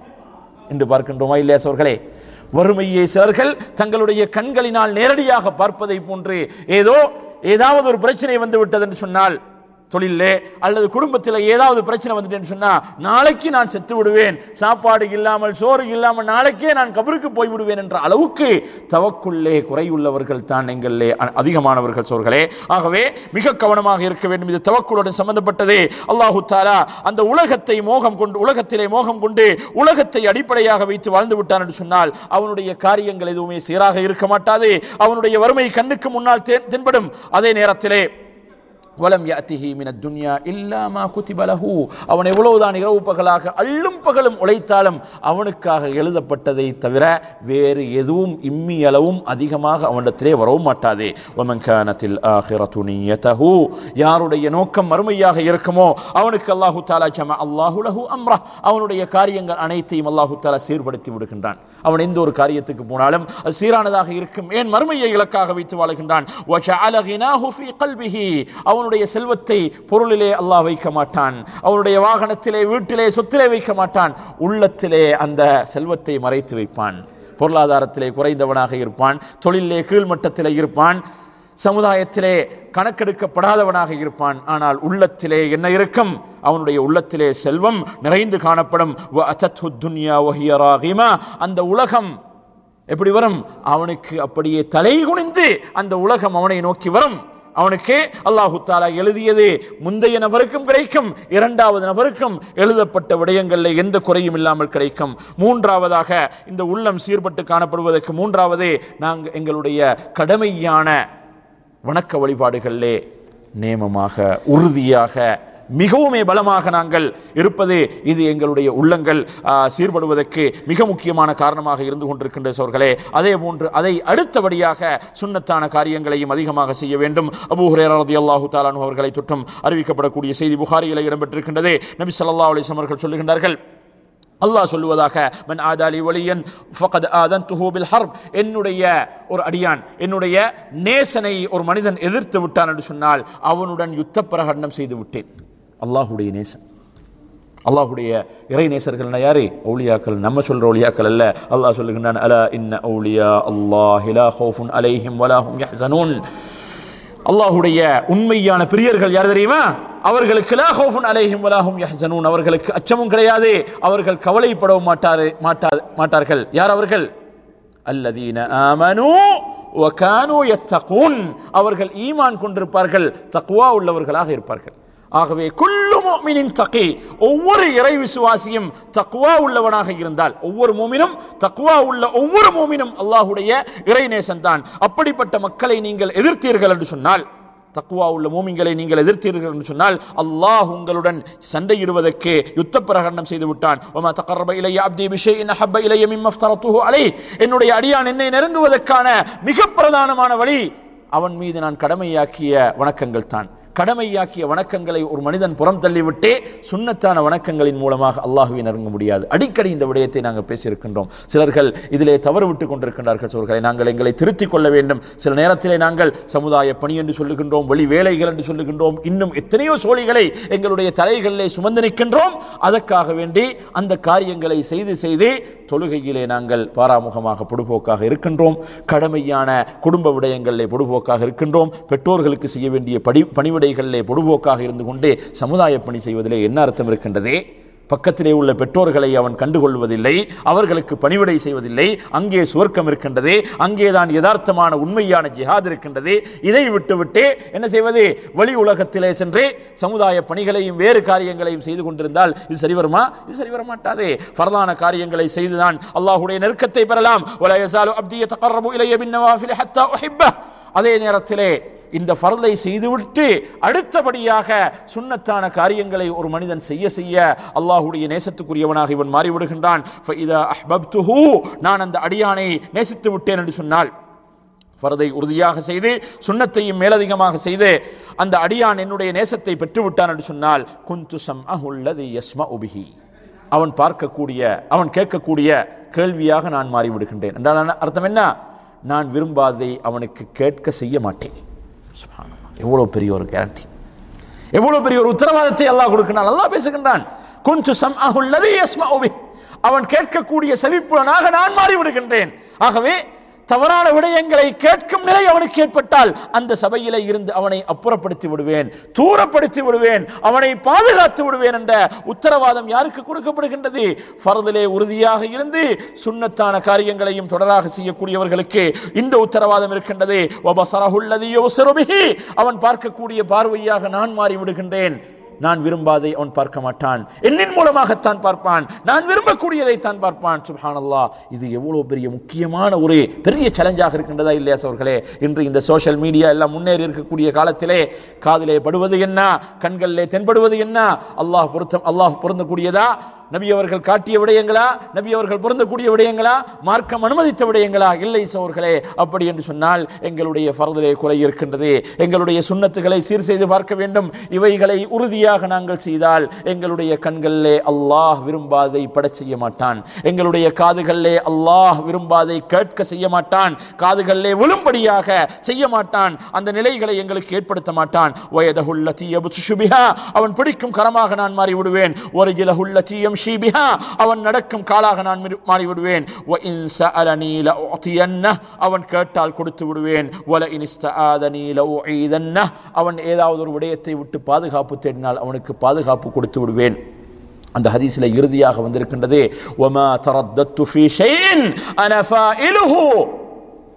என்று பார்க்கின்றோமா இல்லையா சோர்களே வறுமையை சிலர்கள் தங்களுடைய கண்களினால் நேரடியாக பார்ப்பதை போன்று ஏதோ ஏதாவது ஒரு பிரச்சனை வந்து விட்டது என்று சொன்னால் தொழிலே அல்லது குடும்பத்தில் ஏதாவது பிரச்சனை வந்துட்டேன்னு சொன்னா நாளைக்கு நான் செத்து விடுவேன் சாப்பாடு இல்லாமல் சோறு இல்லாமல் நாளைக்கே நான் கபருக்கு போய் விடுவேன் என்ற அளவுக்கு தவக்குள்ளே குறையுள்ளவர்கள் தான் எங்களிலே அ- அதிகமானவர்கள் சோர்களே ஆகவே மிக கவனமாக இருக்க வேண்டும் இது தவக்குளுடன் சம்பந்தப்பட்டதே அல்லாஹு தாலா அந்த உலகத்தை மோகம் கொண்டு உலகத்திலே மோகம் கொண்டு உலகத்தை அடிப்படையாக வைத்து வாழ்ந்து விட்டான் என்று சொன்னால் அவனுடைய காரியங்கள் எதுவுமே சீராக இருக்க மாட்டாது அவனுடைய வறுமை கண்ணுக்கு முன்னால் தெ- தென்படும் அதே நேரத்திலே வலம் யாத்திஹி மின துன்யா இல்லா மா குதிப லஹு அவன் எவ்வளவுதான் இரவு பகலாக அள்ளும் பகலும் உழைத்தாலும் அவனுக்காக எழுதப்பட்டதை தவிர வேறு எதுவும் இம்மி அளவும் அதிகமாக அவனிடத்திலே வரவும் மாட்டாதே வமன் கானத்தில் ஆஹிரத்து நியதஹு யாருடைய நோக்கம் மறுமையாக இருக்குமோ அவனுக்கு அல்லாஹு தாலா ஜமா அல்லாஹு லஹு அம்ரா அவனுடைய காரியங்கள் அனைத்தையும் அல்லாஹு தாலா சீர்படுத்தி விடுகின்றான் அவன் எந்த ஒரு காரியத்துக்கு போனாலும் அது சீரானதாக இருக்கும் ஏன் மறுமையை இலக்காக வைத்து வாழுகின்றான் وَجَعَلَ غِنَاهُ فِي قَلْبِهِ அவனுடைய செல்வத்தை பொருளிலே அல்லாஹ் வைக்க மாட்டான் அவனுடைய வாகனத்திலே வீட்டிலே சொத்திலே வைக்க மாட்டான் உள்ளத்திலே அந்த செல்வத்தை மறைத்து வைப்பான் பொருளாதாரத்திலே குறைந்தவனாக இருப்பான் தொழிலே கீழ்மட்டத்திலே இருப்பான் சமுதாயத்திலே கணக்கெடுக்கப்படாதவனாக இருப்பான் ஆனால் உள்ளத்திலே என்ன இருக்கும் அவனுடைய உள்ளத்திலே செல்வம் நிறைந்து காணப்படும் وَأَتَتْهُ الدُّنْيَا وَهِيَ راغمة. அந்த உலகம் எப்படி வரும் அவனுக்கு அப்படியே தலை குனிந்து அந்த உலகம் அவனை நோக்கி வரும் அவனுக்கு அல்லாஹு தாலா எழுதியது முந்தைய நபருக்கும் கிடைக்கும் இரண்டாவது நபருக்கும் எழுதப்பட்ட விடயங்களில் எந்த குறையும் இல்லாமல் கிடைக்கும் மூன்றாவதாக இந்த உள்ளம் சீர்பட்டு காணப்படுவதற்கு மூன்றாவது நாங்கள் எங்களுடைய கடமையான வணக்க வழிபாடுகளிலே நேமமாக உறுதியாக மிகவுமே பலமாக நாங்கள் இருப்பது இது எங்களுடைய உள்ளங்கள் ஆ, சீர்படுவதற்கு மிக முக்கியமான காரணமாக இருந்து கொண்டிருக்கின்ற சோர்களே அதே போன்று அதை அடுத்தபடியாக சுன்னத்தான காரியங்களையும் அதிகமாக செய்ய வேண்டும் அபூ ஹுரேரா ரலியல்லாஹு தஆலா அன்ஹு அவர்களை தொற்றும் அறிவிக்கப்படக்கூடிய செய்தி புகாரியில் இடம்பெற்றிருக்கின்றது நபி ஸல்லல்லாஹு அலைஹி வஸல்லம் அவர்கள் சொல்லுகின்றார்கள் அல்லாஹ் சொல்லுவதாக மன் ஆதாலி வலியன் ஃபகத் ஆதன்துஹு பில் ஹர்ப் என்னுடைய ஒரு அடியான் என்னுடைய நேசனை ஒரு மனிதன் எதிர்த்து விட்டான் என்று சொன்னால் அவனுடன் யுத்த பிரகடனம் செய்து விட்டேன் அல்லாஹுடைய நேசன் அல்லாஹுடைய இறை நேசர்கள் யாரு ஒளியாக்கள் நம்ம சொல்ற ஒளியாக்கள் அல்ல அல்லாஹ் சொல்லுகின்றான் அலா இன்ன ஒளியா அல்லாஹ் லா ஹௌஃபுன் அலைஹிம் வலாஹும் யஹ்சனூன் அல்லாஹுடைய உண்மையான பிரியர்கள் யார் தெரியுமா அவர்களுக்கு லா ஹௌஃபுன் அலைஹிம் வலாஹும் யஹ்சனூன் அவர்களுக்கு அச்சமும் கிடையாது அவர்கள் கவலைப்படவும் மாட்டாரு மாட்டா மாட்டார்கள் யார் அவர்கள் அல்லதீன ஆமனு வகானு யத்தகூன் அவர்கள் ஈமான் கொண்டிருப்பார்கள் தக்வா உள்ளவர்களாக இருப்பார்கள் ஆகவே குல்லு முஃமினின் தகி ஒவ்வொரு இறை விசுவாசியும் தக்வா உள்ளவனாக இருந்தால் ஒவ்வொரு மூமினும் தக்வா உள்ள ஒவ்வொரு மூமினும் அல்லாஹ்வுடைய இறை நேசன் தான் அப்படிப்பட்ட மக்களை நீங்கள் எதிர்த்தீர்கள் என்று சொன்னால் தக்குவா உள்ள மூமிங்களை நீங்கள் எதிர்த்தீர்கள் என்று சொன்னால் அல்லாஹ் உங்களுடன் சண்டையிடுவதற்கு யுத்த பிரகடனம் செய்து விட்டான் ஒமா தக்கரப இலைய அப்தி பிஷைஇன் அஹப்ப இலைய மிம்ம அஃப்தரத்துஹு அலை என்னுடைய அடியான் என்னை நெருங்குவதற்கான மிக பிரதானமான வழி அவன் மீது நான் கடமையாக்கிய வணக்கங்கள் தான் கடமையாக்கிய வணக்கங்களை ஒரு மனிதன் புறம் தள்ளிவிட்டே சுன்னத்தான வணக்கங்களின் மூலமாக அல்லாஹுவை நெருங்க முடியாது அடிக்கடி இந்த விடயத்தை நாங்கள் பேசியிருக்கின்றோம் சிலர்கள் இதிலே தவறு விட்டுக் கொண்டிருக்கின்றார்கள் சோர்களை நாங்கள் எங்களை திருத்திக் கொள்ள வேண்டும் சில நேரத்திலே நாங்கள் சமுதாய பணி என்று சொல்லுகின்றோம் வெளி வேலைகள் என்று சொல்லுகின்றோம் இன்னும் எத்தனையோ சோழிகளை எங்களுடைய தலைகளிலே சுமந்து நிற்கின்றோம் அதற்காக வேண்டி அந்த காரியங்களை செய்து செய்து தொழுகையிலே நாங்கள் பாராமுகமாக பொடுபோக்காக இருக்கின்றோம் கடமையான குடும்ப விடயங்களிலே பொடுபோக்காக இருக்கின்றோம் பெற்றோர்களுக்கு செய்ய வேண்டிய படி பணிவிடைகளிலே பொடுபோக்காக இருந்து கொண்டே சமுதாய பணி செய்வதிலே என்ன அர்த்தம் இருக்கின்றதே பக்கத்திலே உள்ள பெற்றோர்களை அவன் கண்டுகொள்வதில்லை அவர்களுக்கு பணிவிடை செய்வதில்லை அங்கே சுவர்க்கம் இருக்கின்றது அங்கேதான் யதார்த்தமான உண்மையான ஜிஹாத் இருக்கின்றது இதை விட்டுவிட்டு என்ன செய்வது வெளி உலகத்திலே சென்று சமுதாய பணிகளையும் வேறு காரியங்களையும் செய்து கொண்டிருந்தால் இது சரி வருமா இது சரி வர மாட்டாதே ஃபர்தான காரியங்களை செய்துதான் அல்லாஹ்வுடைய நெருக்கத்தை பெறலாம் ولا يزال عبدي يتقرب الي بالنوافل حتى احبه அதே நேரத்திலே இந்த ஃபர்லை செய்துவிட்டு அடுத்தபடியாக சுன்னத்தான காரியங்களை ஒரு மனிதன் செய்ய செய்ய அல்லாஹுடைய நேசத்துக்குரியவனாக இவன் மாறிவிடுகின்றான் فَإِذَا أَحْبَبْتُهُ நான் அந்த அடியானை நேசித்து விட்டேன் என்று சொன்னால் ஃபரதை உறுதியாக செய்து சுன்னத்தையும் மேலதிகமாக செய்து அந்த அடியான் என்னுடைய நேசத்தை பெற்றுவிட்டான் என்று சொன்னால் குந்து சம் அஹுல்லதி யஸ்ம உபிஹி அவன் பார்க்கக்கூடிய அவன் கேட்கக்கூடிய கேள்வியாக நான் மாறிவிடுகின்றேன் என்றால் அர்த்தம் என்ன நான் விரும்பாததை அவனுக்கு கேட்க செய்ய மாட்டேன் சுப்ஹானல்லாஹ். எவ்வளவு பெரிய ஒரு கேரண்டி எவ்வளவு பெரிய ஒரு உத்தரவாதத்தை அல்லாஹ் கொடுக்கிறான் அல்லாஹ் பேசுகின்றான் குஞ்சு சம் அஹுல்லதி யஸ்ம அவன் கேட்கக்கூடிய செவிப்புலனாக நான் மாறி விடுகின்றேன் ஆகவே தவறான விடயங்களை கேட்கும் நிலை அவனுக்கு ஏற்பட்டால் அந்த சபையிலே இருந்து அவனை அப்புறப்படுத்தி விடுவேன் தூரப்படுத்தி விடுவேன் அவனை பாதுகாத்து விடுவேன் என்ற உத்தரவாதம் யாருக்கு கொடுக்கப்படுகின்றது ஃபர்திலே உறுதியாக இருந்து சுன்னத்தான காரியங்களையும் தொடராக செய்யக்கூடியவர்களுக்கு இந்த உத்தரவாதம் இருக்கின்றது வபசரஹுல்லதி யுபசிரு பிஹி. அவன் பார்க்கக்கூடிய பார்வையாக நான் மாறி விடுகின்றேன் நான் விரும்பாதை அவன் பார்க்க மாட்டான் என்னின் மூலமாகத்தான் பார்ப்பான் நான் விரும்பக்கூடியதை தான் பார்ப்பான் சுப்ஹானல்லாஹ் இது எவ்வளவு பெரிய முக்கியமான ஒரு பெரிய சேலஞ்சாக இருக்கின்றதா இல்லையா அவர்களே இன்று இந்த சோஷியல் மீடியா எல்லாம் முன்னேறி இருக்கக்கூடிய காலத்திலே காதிலே படுவது என்ன கண்களிலே தென்படுவது என்ன அல்லாஹ் பொருத்தம் அல்லாஹ் பொருந்தக்கூடியதா நபி அவர்கள் காட்டிய விடயங்களா நபி அவர்கள் பொருந்தக்கூடிய விடயங்களா மார்க்கம் அனுமதித்த விடயங்களா இல்லை சோர்களே அப்படி என்று சொன்னால் எங்களுடைய ஃபர்திலே குறை இருக்கின்றது எங்களுடைய சுன்னத்துகளை சீர் செய்து பார்க்க வேண்டும் இவைகளை உறுதியாக நாங்கள் செய்தால் எங்களுடைய கண்களிலே அல்லாஹ் விரும்பாதை படச் செய்ய மாட்டான் எங்களுடைய காதுகளிலே அல்லாஹ் விரும்பாதை கேட்க செய்ய மாட்டான் காதுகளிலே விழும்படியாக செய்ய மாட்டான் அந்த நிலைகளை எங்களுக்கு ஏற்படுத்த மாட்டான் வயதஹுல்ல தீயபுஷுபிஹா அவன் பிடிக்கும் கரமாக நான் மாறி விடுவேன் ஒரு ஜிலஹுல்ல தீயம் ஷீபிஹா அவன் நடக்கும் காலாக நான் மிரு- மாறி விடுவேன் வ இன் சஅலனீ லஉதியன்னஹ். அவன் கேட்டால் கொடுத்து விடுவேன் வல இன் இஸ்தஆதனீ லஉஈதன்னஹ். அவன் ஏதாவது ஒரு விடயத்தை விட்டு பாதுகாப்பு தேடினால் அவனுக்கு பாதுகாப்பு கொடுத்து விடுவேன் அந்த ஹதீஸில் இறுதியாக வந்திருக்கின்றது وما ترددت في شيء انا فاعله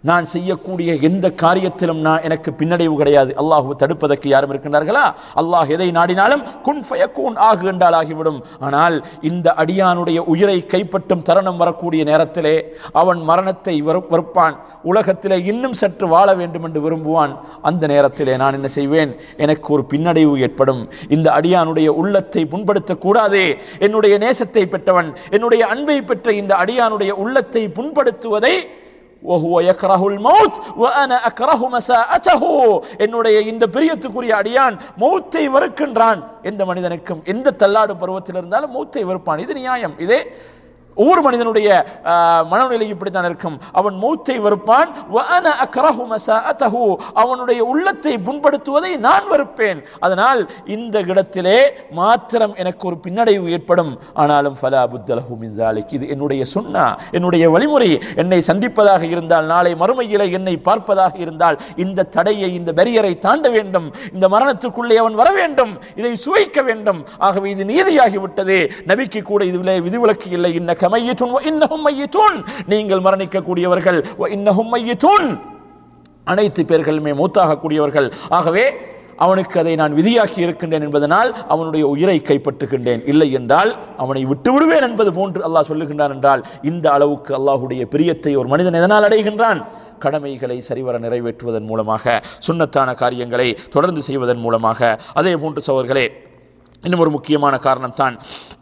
நான் செய்யக்கூடிய எந்த காரியத்திலும் நான் எனக்கு பின்னடைவு கிடையாது அல்லாஹ் தடுப்பதற்கு யாரும் இருக்கின்றார்களா அல்லாஹ் எதை நாடினாலும் குன் ஃபயக்கூன் ஆகு என்றால் ஆகிவிடும் ஆனால் இந்த அடியானுடைய உயிரை கைப்பற்றும் தருணம் வரக்கூடிய நேரத்திலே அவன் மரணத்தை வெறு- வெறுப்பான் உலகத்திலே இன்னும் சற்று வாழ வேண்டும் என்று விரும்புவான் அந்த நேரத்திலே நான் என்ன செய்வேன் எனக்கு ஒரு பின்னடைவு ஏற்படும் இந்த அடியானுடைய உள்ளத்தை புண்படுத்தக்கூடாது என்னுடைய நேசத்தை பெற்றவன் என்னுடைய அன்பை பெற்ற இந்த அடியானுடைய உள்ளத்தை புண்படுத்துவதை وهو يكره الموت وانا اكره مساءته என்னுடைய இந்த பிரியத்துக்குரிய அடியான் மௌத்தை வெறுக்கின்றான் எந்த மனிதனுக்கும் எந்த தள்ளாடும் பருவத்தில் இருந்தாலும் மௌத்தை வெறுப்பான் இது நியாயம் இதே ஒவ்வொரு மனிதனுடைய ஆஹ், மனநிலை இப்படித்தான் இருக்கும் அவன் மௌத்தை வெறுப்பான் وأنا أكره مساءته. அவனுடைய உள்ளத்தை புண்படுத்துவதை நான் வெறுப்பேன் அதனால் இந்த இடத்திலே மாத்திரம் எனக்கு ஒரு பின்னடைவு ஏற்படும் ஆனாலும் ஃபலா புத்தலஹு மின் ذلك. இது என்னுடைய சுன்னா என்னுடைய வழிமுறை என்னை சந்திப்பதாக இருந்தால் நாளை மறுமையிலே என்னை பார்ப்பதாக இருந்தால் இந்த தடையை இந்த பெரியரை தாண்ட வேண்டும் இந்த மரணத்துக்குள்ளே அவன் வர வேண்டும் இதை சுவைக்க வேண்டும் ஆகவே இது நீதியாகி விட்டது நபிக்கு கூட இதிலே விதிவிலக்கு இல்லை இன்ன கமையத்துன் இன்னஹும் மையத்துன் நீங்கள் மரணிக்கக்கூடியவர்கள் இன்னஹும் மையத்துன் அனைத்து பேர்களுமே மூத்தாகக்கூடியவர்கள் ஆகவே அவனுக்கு அதை நான் விதியாக்கி இருக்கின்றேன் என்பதனால் அவனுடைய உயிரை கைப்பற்றுகின்றேன் இல்லை என்றால் அவனை விட்டு விடுவேன் என்பது போன்று அல்லாஹ் சொல்லுகின்றான் என்றால் இந்த அளவுக்கு அல்லாஹுடைய பிரியத்தை ஒரு மனிதன் எதனால் அடைகின்றான் கடமைகளை சரிவர நிறைவேற்றுவதன் மூலமாக சுன்னத்தான காரியங்களை தொடர்ந்து செய்வதன் மூலமாக அதே போன்று சவர்களே இன்னும் ஒரு முக்கியமான காரணம் தான்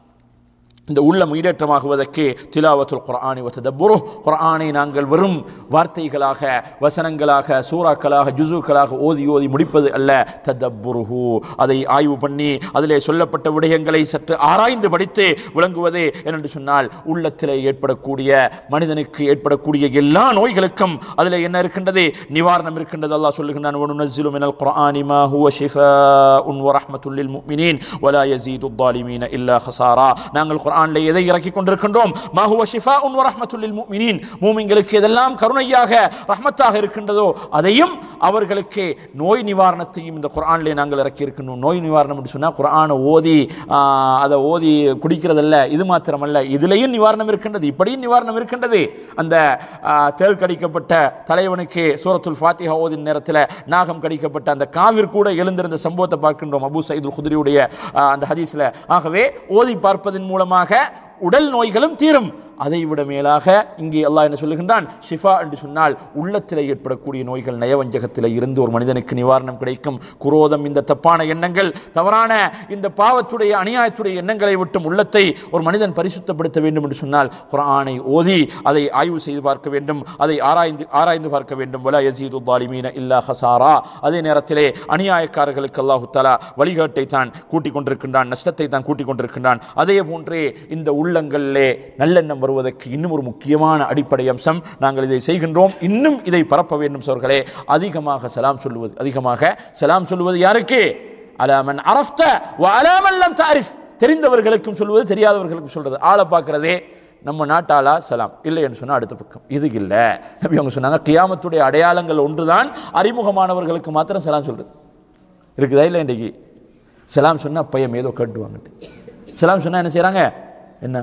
இந்த உள்ளம் ஈடேற்றமாகுவதற்கு திலாவத்துல் குர்ஆனி வ ததப்புரு குர்ஆனை நாங்கள் வெறும் வார்த்தைகளாக வசனங்களாக சூறாக்களாக ஜுசுக்களாக ஓதி ஓதி முடிப்பது அல்ல ததப்புருஹு அதை ஆய்வு பண்ணி அதிலே சொல்லப்பட்ட விடயங்களை சற்று ஆராய்ந்து படித்து விளங்குவது என்று சொன்னால் உள்ளத்திலே ஏற்படக்கூடிய மனிதனுக்கு ஏற்படக்கூடிய எல்லா நோய்களுக்கும் அதிலே என்ன இருக்கின்றது நிவாரணம் இருக்கின்றது அல்லாஹ் சொல்லுகின்றான் وَنُنَزِّلُ مِنَ الْقُرْآنِ مَا هُوَ شِفَاءٌ وَرَحْمَةٌ لِلْمُؤْمِنِينَ وَلَا يَزِيدُ الظَّالِمِينَ إِلَّا خَسَارًا நாங்கள் குர்ஆனிலே எதை இறக்கி கொண்டிருக்கின்றோம் மா ஹுவ ஷிஃபாஉன் வ ரஹ்மத்துல் லில் முஃமினீன் மூமின்களுக்கு எதெல்லாம் கருணையாக ரஹ்மத்தாக இருக்கின்றதோ அதையும் அவர்களுக்கு நோய் நிவாரணத்தையும் இந்த குர்ஆனிலே நாங்கள் இறக்கி இருக்கின்றோம் நோய் நிவாரணம் என்று சொன்னால் குர்ஆனை ஓதி ஆ, அதை ஓதி குடிக்கிறதல்ல இது மாத்திரமல்ல இதுலேயும் நிவாரணம் இருக்கின்றது இப்படியும் நிவாரணம் இருக்கின்றது அந்த ஆ, தேள் கடிக்கப்பட்ட தலைவனுக்கு சூரத்துல் ஃபாத்திஹா ஓதின் நேரத்தில் நாகம் கடிக்கப்பட்ட அந்த காவிர் கூட எழுந்திருந்த சம்பவத்தை பார்க்கின்றோம் அபூ சயீதுல் குதிரியுடைய ஆ, அந்த ஹதீஸ்ல ஆகவே ஓதி பார்ப்பதன் மூலமாக உடல் நோய்களும் தீரும் அதை விட மேலாக இங்கே அல்லாஹ் என்ன சொல்லுகின்றான் ஷிஃபா என்று சொன்னால் உள்ளத்தில் ஏற்படக்கூடிய நோய்கள் நயவஞ்சகத்தில் இருந்து ஒரு மனிதனுக்கு நிவாரணம் கிடைக்கும் குரோதம் இந்த தப்பான எண்ணங்கள் தவறான இந்த பாவத்துடைய அநியாயத்துடைய எண்ணங்களை விட்டும் உள்ளத்தை ஒரு மனிதன் பரிசுத்தப்படுத்த வேண்டும் என்று சொன்னால் குர்ஆனை ஓதி அதை ஆய்வு செய்து பார்க்க வேண்டும் அதை ஆராய்ந்து ஆராய்ந்து பார்க்க வேண்டும் வலா யசீது தாலிமீன இல்லா ஹசாரா அதே நேரத்திலே அநியாயக்காரர்களுக்கு அல்லாஹு தஆலா வழிகாட்டை தான் கூட்டிக் கொண்டிருக்கின்றான் நஷ்டத்தை தான் கூட்டிக் கொண்டிருக்கின்றான் அதே போன்றே இந்த உள்ளங்களிலே நல்லெண்ணம் வருவதற்கு இன்னும் ஒரு முக்கியமான அடிப்படை அம்சம் நாங்கள் இதை செய்கின்றோம் இன்னும் இதை பரப்ப வேண்டும் சோர்களே அதிகமாக சலாம் சொல்லுவது அதிகமாக சலாம் சொல்லுவது யாருக்கு அலாமன் அரஃப்த வ அலாமன் லம் தாரிஃப் தெரிந்தவர்களுக்கும் சொல்வது தெரியாதவர்களுக்கும் சொல்றது ஆளை பார்க்கிறதே நம்ம நாட்டாளா சலாம் இல்லைன்னு சொன்னா அடுத்த பக்கம் இது இல்லை நபி அவங்க சொன்னாங்க கியாமத்துடைய அடையாளங்கள் ஒன்றுதான் அறிமுகமானவர்களுக்கு மாத்திரம் சலாம் சொல்றது இருக்குதா இல்லை இன்றைக்கு சலாம் சொன்னா பையன் ஏதோ கட்டுவாங்கட்டு சலாம் சொன்னா என்ன செய்றாங்க என்ன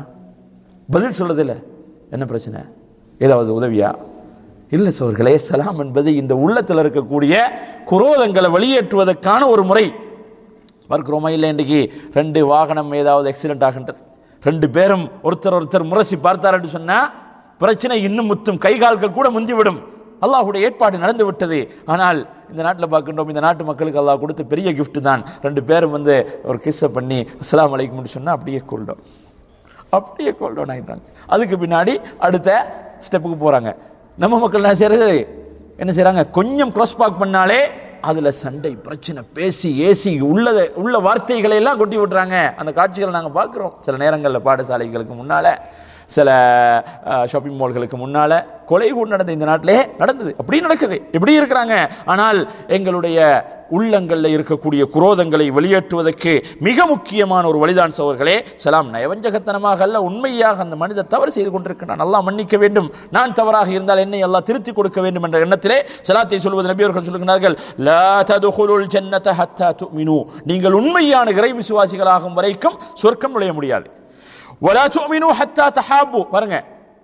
பதில் சொல்றது இல்லை என்ன பிரச்சனை ஏதாவது உதவியா இல்லை சோர்களே சலாம் என்பது இந்த உள்ளத்தில் இருக்கக்கூடிய குரோதங்களை வெளியேற்றுவதற்கான ஒரு முறை பார்க்கிறோமா இல்லை இன்றைக்கு ரெண்டு வாகனம் ஏதாவது ஆக்சிடென்ட் ஆகின்றது ரெண்டு பேரும் ஒருத்தர் ஒருத்தர் முரசி பார்த்தார் சொன்னா பிரச்சனை இன்னும் முத்தும் கை கால்கள் கூட முந்திவிடும் அல்லாஹ்வுடைய ஏற்பாடு நடந்து விட்டது ஆனால் இந்த நாட்டில் பார்க்கின்றோம் இந்த நாட்டு மக்களுக்கு அல்லாஹ் கொடுத்த பெரிய gift தான் ரெண்டு பேரும் வந்து ஒரு கிஸ்ஸை பண்ணி அஸ்ஸலாமு அலைக்கும்னு சொன்னா அப்படியே கூல்டோம் அப்படியே கோல்டவுன் ஆகிட்டாங்க அதுக்கு பின்னாடி அடுத்த ஸ்டெப்புக்கு போகிறாங்க நம்ம மக்கள் என்ன செய்யறது என்ன செய்கிறாங்க கொஞ்சம் க்ராஸ் பார்க் பண்ணாலே அதில் சண்டை பிரச்சனை பேசி ஏசி உள்ளதை உள்ள வார்த்தைகளை எல்லாம் கொட்டி விட்டுறாங்க அந்த காட்சிகளை நாங்கள் பார்க்குறோம் சில நேரங்களில் பாடசாலைகளுக்கு முன்னால் சில ஷாப்பிங் மால்களுக்கு முன்னால் கொலை கூட நடந்த இந்த நாட்டிலே நடந்தது அப்படி நடக்குது எப்படி இருக்கிறாங்க ஆனால் எங்களுடைய உள்ளங்களில் இருக்கக்கூடிய குரோதங்களை வெளியேற்றுவதற்கு மிக முக்கியமான ஒரு வழிதான் சோர்களே சலாம் நயவஞ்சகத்தனமாக அல்ல உண்மையாக அந்த மனிதர் தவறு செய்து கொண்டிருக்கிறான் அல்லாஹ் மன்னிக்க வேண்டும் நான் தவறாக இருந்தால் என்னை அல்லாஹ் திருத்தி கொடுக்க வேண்டும் என்ற எண்ணத்திலே சலாத்தை சொல்வது நபி அவர்கள் சொல்லுகிறார்கள் லா ததுகுலுல் ஜன்னத ஹத்தா துமினு நீங்கள் உண்மையான இறை விசுவாசிகளாகும் வரைக்கும் சொர்க்கம் நுழைய முடியாது வலா துமினு ஹத்தா தஹாபு பாருங்க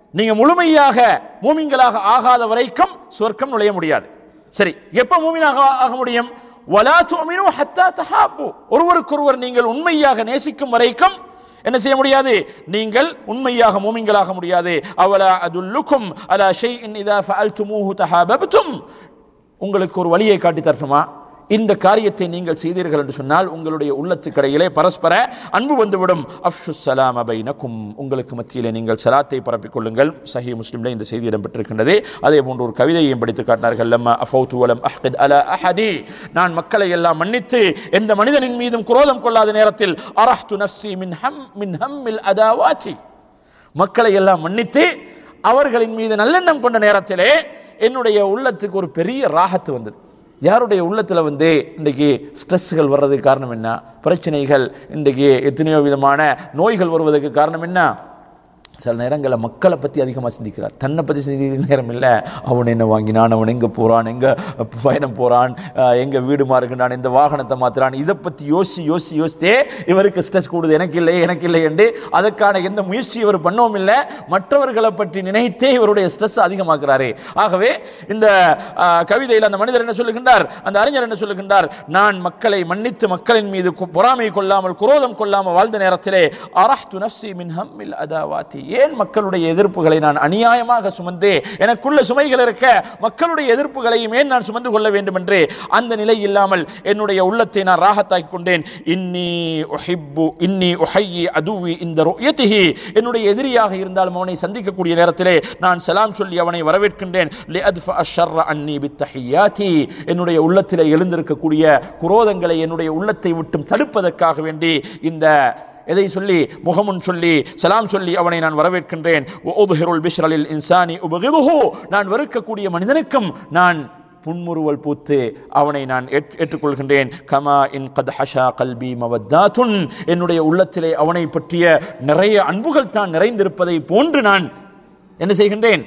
நீங்க முழுமையாக மூமின்களாக ஆகாத வரைக்கும் சொர்க்கம் நுழைய முடியாது சரி எப்ப மூமினாக ஆக முடியும் வலா துமினு ஹத்தா தஹாப்பு ஒருவருக்கொருவர் நீங்கள் உண்மையாக நேசிக்கும் வரைக்கும் என்ன செய்ய முடியாது நீங்கள் உண்மையாக மூமின்களாக முடியாது அவலா அதுல்லுக்கும் அலா ஷைஇன் இதா ஃபஅல்துமூஹு தஹாபப்தும் உங்களுக்கு ஒரு வழியை காட்டி தரட்டுமா இந்த காரியத்தை நீங்கள் செய்தீர்கள் என்று சொன்னால் உங்களுடைய உள்ளத்துக்கடையிலே பரஸ்பர அன்பு வந்துவிடும் அஃப்ஷு சலாம் அபைனக்கும் உங்களுக்கு மத்தியிலே நீங்கள் சலாத்தை பரப்பிக் கொள்ளுங்கள் சஹி முஸ்லிம்ல இந்த செய்தி இடம்பெற்றிருக்கின்றது அதே போன்று ஒரு கவிதையையும் படித்து காட்டினார்கள் லம்ம அஃபௌத்து வலம் அஹ்கித் அலா அஹதி நான் மக்களை எல்லாம் மன்னித்து எந்த மனிதனின் மீதும் குரோதம் கொள்ளாத நேரத்தில் அரஹ்து நஃப்ஸி மின் ஹம் மின் ஹம்மில் அதாவாச்சி மக்களை எல்லாம் மன்னித்து அவர்களின் மீது நல்லெண்ணம் கொண்ட நேரத்திலே என்னுடைய உள்ளத்துக்கு ஒரு பெரிய ராகத்து வந்தது யாருடைய உள்ளத்தில் வந்து இன்றைக்கி ஸ்ட்ரெஸ்ஸுகள் வர்றதுக்கு காரணம் என்ன பிரச்சனைகள் இன்றைக்கி எத்தனையோ விதமான நோய்கள் வருவதற்கு காரணம் என்ன சில நேரங்களில் மக்களை பற்றி அதிகமாக சிந்திக்கிறார் தன்னை பற்றி சிந்திக்கிற நேரம் இல்லை அவன் என்ன வாங்கினான் அவன் எங்கே போகிறான் எங்கே பயணம் போகிறான் எங்கே வீடு மாறுகின்றான் இந்த வாகனத்தை மாற்றுறான் இதை பற்றி யோசி யோசி யோசித்தே இவருக்கு ஸ்ட்ரெஸ் கூடுது எனக்கு இல்லை எனக்கு இல்லை என்று அதற்கான எந்த முயற்சி இவர் பண்ணவும் இல்லை மற்றவர்களை பற்றி நினைத்தே இவருடைய ஸ்ட்ரெஸ் அதிகமாக்குறாரே ஆகவே இந்த ஆஹ், கவிதையில் அந்த மனிதர் என்ன சொல்லுகின்றார் அந்த அறிஞர் என்ன சொல்லுகின்றார் நான் மக்களை மன்னித்து மக்களின் மீது கு- பொறாமை கொள்ளாமல் குரோதம் கொள்ளாமல் வாழ்ந்த நேரத்திலே அரஹ்து நஃப்ஸி மின் ஹம்மில் அதாவாத்தி ஏன் மக்களுடைய எதிர்ப்புகளை நான் அநியாயமாக சுமந்து எனக்குள்ள சுமைகள் இருக்க மக்களுடைய எதிர்ப்புகளையும் ஏன் நான் சுமந்து கொள்ள வேண்டும் என்று அந்த நிலை இல்லாமல் என்னுடைய உள்ளத்தை நான் ராகத்தாக்கி கொண்டேன் இன்னி உஹிப்பு இன்னி உஹையி அதுவி இந்த ருயத்திஹி என்னுடைய எதிரியாக இருந்தாலும் அவனை சந்திக்கக்கூடிய நேரத்திலே நான் சலாம் சொல்லி அவனை வரவேற்கின்றேன் லிஅத்ஃப அஷ்ஷர்ர அன்னி பித்தஹியாத்தி என்னுடைய உள்ளத்திலே எழுந்திருக்கக்கூடிய குரோதங்களை என்னுடைய உள்ளத்தை விட்டும் தடுப்பதற்காக வேண்டி இந்த எதை சொல்லி முகமுன் சொல்லி சலாம் சொல்லி அவனை நான் வரவேற்கின்றேன் உதுஹிருல் பிஷ்ரலில் இன்சானி உபகிதுஹு நான் வெறுக்கக்கூடிய மனிதனுக்கும் நான் புன்முறுவல் பூத்து அவனை நான் ஏற்- ஏற்றுக்கொள்கின்றேன் கமா இன் கத் ஹஷா கல்பி மவத்தாத்துன் என்னுடைய உள்ளத்திலே அவனை பற்றிய நிறைய அன்புகள் தான் நிறைந்திருப்பதை போன்று நான் என்ன செய்கின்றேன்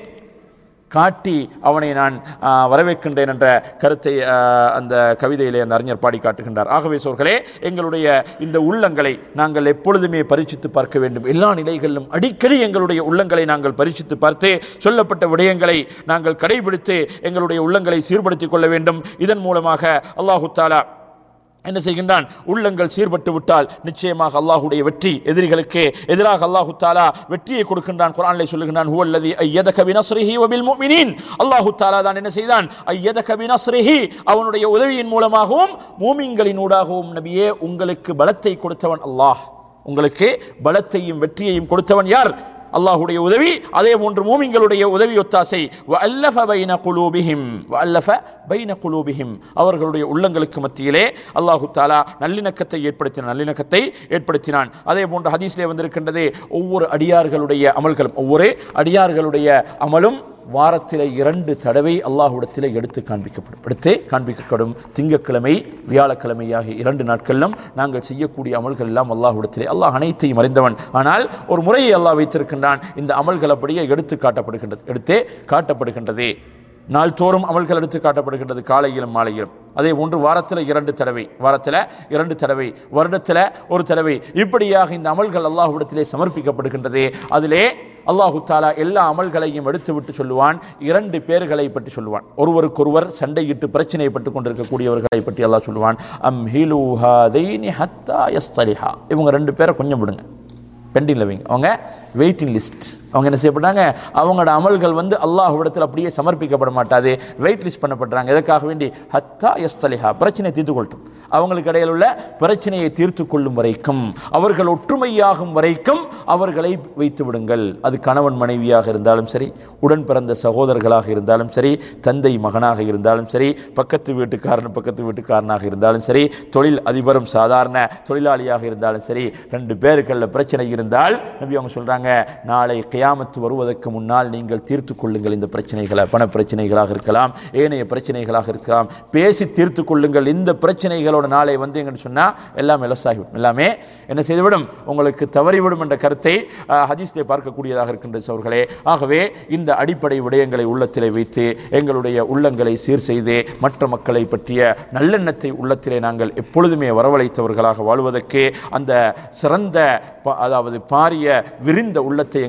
காட்டி அவனை நான் ஆ, வரவேற்கின்றேன் என்ற கருத்தை ஆ, அந்த கவிதையிலே அந்த அறிஞர் பாடி காட்டுகின்றார் ஆகவே சோர்களே எங்களுடைய இந்த உள்ளங்களை நாங்கள் எப்பொழுதுமே பரீட்சித்து பார்க்க வேண்டும் எல்லா நிலைகளிலும் அடிக்கடி எங்களுடைய உள்ளங்களை நாங்கள் பரீட்சித்து பார்த்து சொல்லப்பட்ட விடயங்களை நாங்கள் கடைபிடித்து எங்களுடைய உள்ளங்களை சீர்படுத்திக் கொள்ள வேண்டும் இதன் மூலமாக அல்லாஹு தாலா என்ன செய்கின்றான் உள்ளங்கள் சீர்பட்டு விட்டால் நிச்சயமாக அல்லாஹுடைய வெற்றி எதிரிகளுக்கு எதிராக அல்லாஹு தாலா வெற்றியை கொடுக்கின்றான் குரானிலே சொல்லுகின்றான் ஹுவல்லதி ஐயதக பினஸ்ரிஹி வபில் முஃமினீன் அல்லாஹு தாலா தான் என்ன செய்தான் ஐயதக பினஸ்ரிஹி அவனுடைய உதவியின் மூலமாகவும் மூமின்களின் ஊடாகவும் நபியே உங்களுக்கு பலத்தை கொடுத்தவன் அல்லாஹ் உங்களுக்கு பலத்தையும் வெற்றியையும் கொடுத்தவன் யார் அல்லாஹுடைய உதவி அதே போன்று மூமிங்களுடைய உதவி ஒத்தாசை வஅல்லஃப பைன குலூபிஹிம் வஅல்லஃப பைன குலூபிஹிம் அவர்களுடைய உள்ளங்களுக்கு மத்தியிலே அல்லாஹு தாலா நல்லிணக்கத்தை ஏற்படுத்தினான் நல்லிணக்கத்தை ஏற்படுத்தினான் அதே போன்று ஹதீஸ்லே வந்திருக்கின்றது ஒவ்வொரு அடியார்களுடைய அமல்களும் ஒவ்வொரு அடியார்களுடைய அமலும் வாரத்திலே இரண்டு தடவை அல்லாஹ்விடத்திலே எடுத்து காண்பிக்கப்படும் எடுத்து காண்பிக்கப்படும் திங்கட்கிழமை வியாழக்கிழமை ஆகிய இரண்டு நாட்களிலும் நாங்கள் செய்யக்கூடிய அமல்கள் எல்லாம் அல்லாஹ்விடத்திலே அல்லாஹ் அனைத்தையும் அறிந்தவன் ஆனால் ஒரு முறையை அல்லாஹ் வைத்திருக்கின்றான் இந்த அமல்கள் அப்படியே எடுத்து காட்டப்படுகின்றது எடுத்தே காட்டப்படுகின்றது நாள்தோறும் அமல்கள் எடுத்து காட்டப்படுகின்றது காலையிலும் மாலையிலும் அதே போன்று வாரத்தில் இரண்டு தடவை வாரத்தில் இரண்டு தடவை வருடத்தில் ஒரு தடவை இப்படியாக இந்த அமல்கள் அல்லாஹ்விடத்திலே சமர்ப்பிக்கப்படுகின்றது அதிலே அல்லாஹு தாலா எல்லா அமல்களையும் எடுத்து விட்டு சொல்லுவான் இரண்டு பேர்களை பற்றி சொல்லுவான் ஒருவருக்கொருவர் சண்டையிட்டு பிரச்சனைப்பட்டு கொண்டிருக்கக்கூடியவர்களை பற்றி அல்லாஹ் சொல்லுவான் அம் ஹிலு ஹாதைனி ஹத்தா யஸ்தலிஹா இவங்க ரெண்டு பேரை கொஞ்சம் விடுங்க பெண்டிங் வைங்க அவங்க வெயிட்டிங் லிஸ்ட் அவங்க என்ன செய்யப்பட்டாங்க அவங்களோட அமல்கள் வந்து அல்லாஹ்விடத்தில் அப்படியே சமர்ப்பிக்கப்பட மாட்டாது வெயிட் லிஸ்ட் பண்ணப்படுறாங்க எதற்காக வேண்டி ஹத்தா எஸ்தலிஹா பிரச்சனை தீர்த்து கொள்ளட்டும் அவங்களுக்கு இடையில் உள்ள பிரச்சனையை தீர்த்து கொள்ளும் வரைக்கும் அவர்கள் ஒற்றுமையாகும் வரைக்கும் அவர்களை வைத்து விடுங்கள் அது கணவன் மனைவியாக இருந்தாலும் சரி உடன் பிறந்த சகோதரர்களாக இருந்தாலும் சரி தந்தை மகனாக இருந்தாலும் சரி பக்கத்து வீட்டுக்காரன் பக்கத்து வீட்டுக்காரனாக இருந்தாலும் சரி தொழில் அதிபரும் சாதாரண தொழிலாளியாக இருந்தாலும் சரி ரெண்டு பேருக்குள்ள பிரச்சனை இருந்தால் நபி அவங்க சொல்றாங்க நாளை கியாமத்து வருவதற்கு முன்னால் நீங்கள் தீர்த்து கொள்ளுங்கள் இந்த பிரச்சனைகளை பண பிரச்சனைகளாக இருக்கலாம் ஏனைய பிரச்சனைகளாக இருக்கலாம் பேசி தீர்த்து கொள்ளுங்கள் இந்த பிரச்சனைகளோட நாளை வந்து எங்கன்னு சொன்னா எல்லாமே லொஸ்ஸாகிவிடும் எல்லாமே என்ன செய்துவிடும் உங்களுக்கு தவறிவிடும் என்ற கருத்தை அஹ், ஹதீஸிலே பார்க்கக்கூடியதாக இருக்கின்றது அவர்களே ஆகவே இந்த அடிப்படை விடயங்களை உள்ளத்திலே வைத்து எங்களுடைய உள்ளங்களை சீர் செய்து மற்ற மக்களை பற்றிய நல்லெண்ணத்தை உள்ளத்திலே நாங்கள் எப்பொழுதுமே வரவழைத்தவர்களாக வாழ்வதற்கு அந்த சிறந்த ப- அதாவது பாரிய விரிந்த உள்ளத்தை எங்கள் அனைவருக்கும்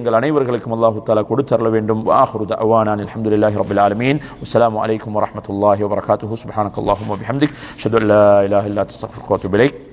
அனைவர்களுக்கும் அல்லாஹு தாலா கொடுத்தரல வேண்டும் வாஹுரு அவானான் அல்ஹம்துலில்லாஹி ரபில் ஆலமீன் அஸ்ஸலாமு அலைக்கும் வரஹ்மத்துல்லாஹி வபரகாத்துஹு சுப்ஹானக்கல்லாஹும்ம பிஹம்திக் அஷ்ஹது அல்லா இலாஹ இல்லா அன்த அஸ்தக்ஃபிருக்க வ அத்தூபு இலைக்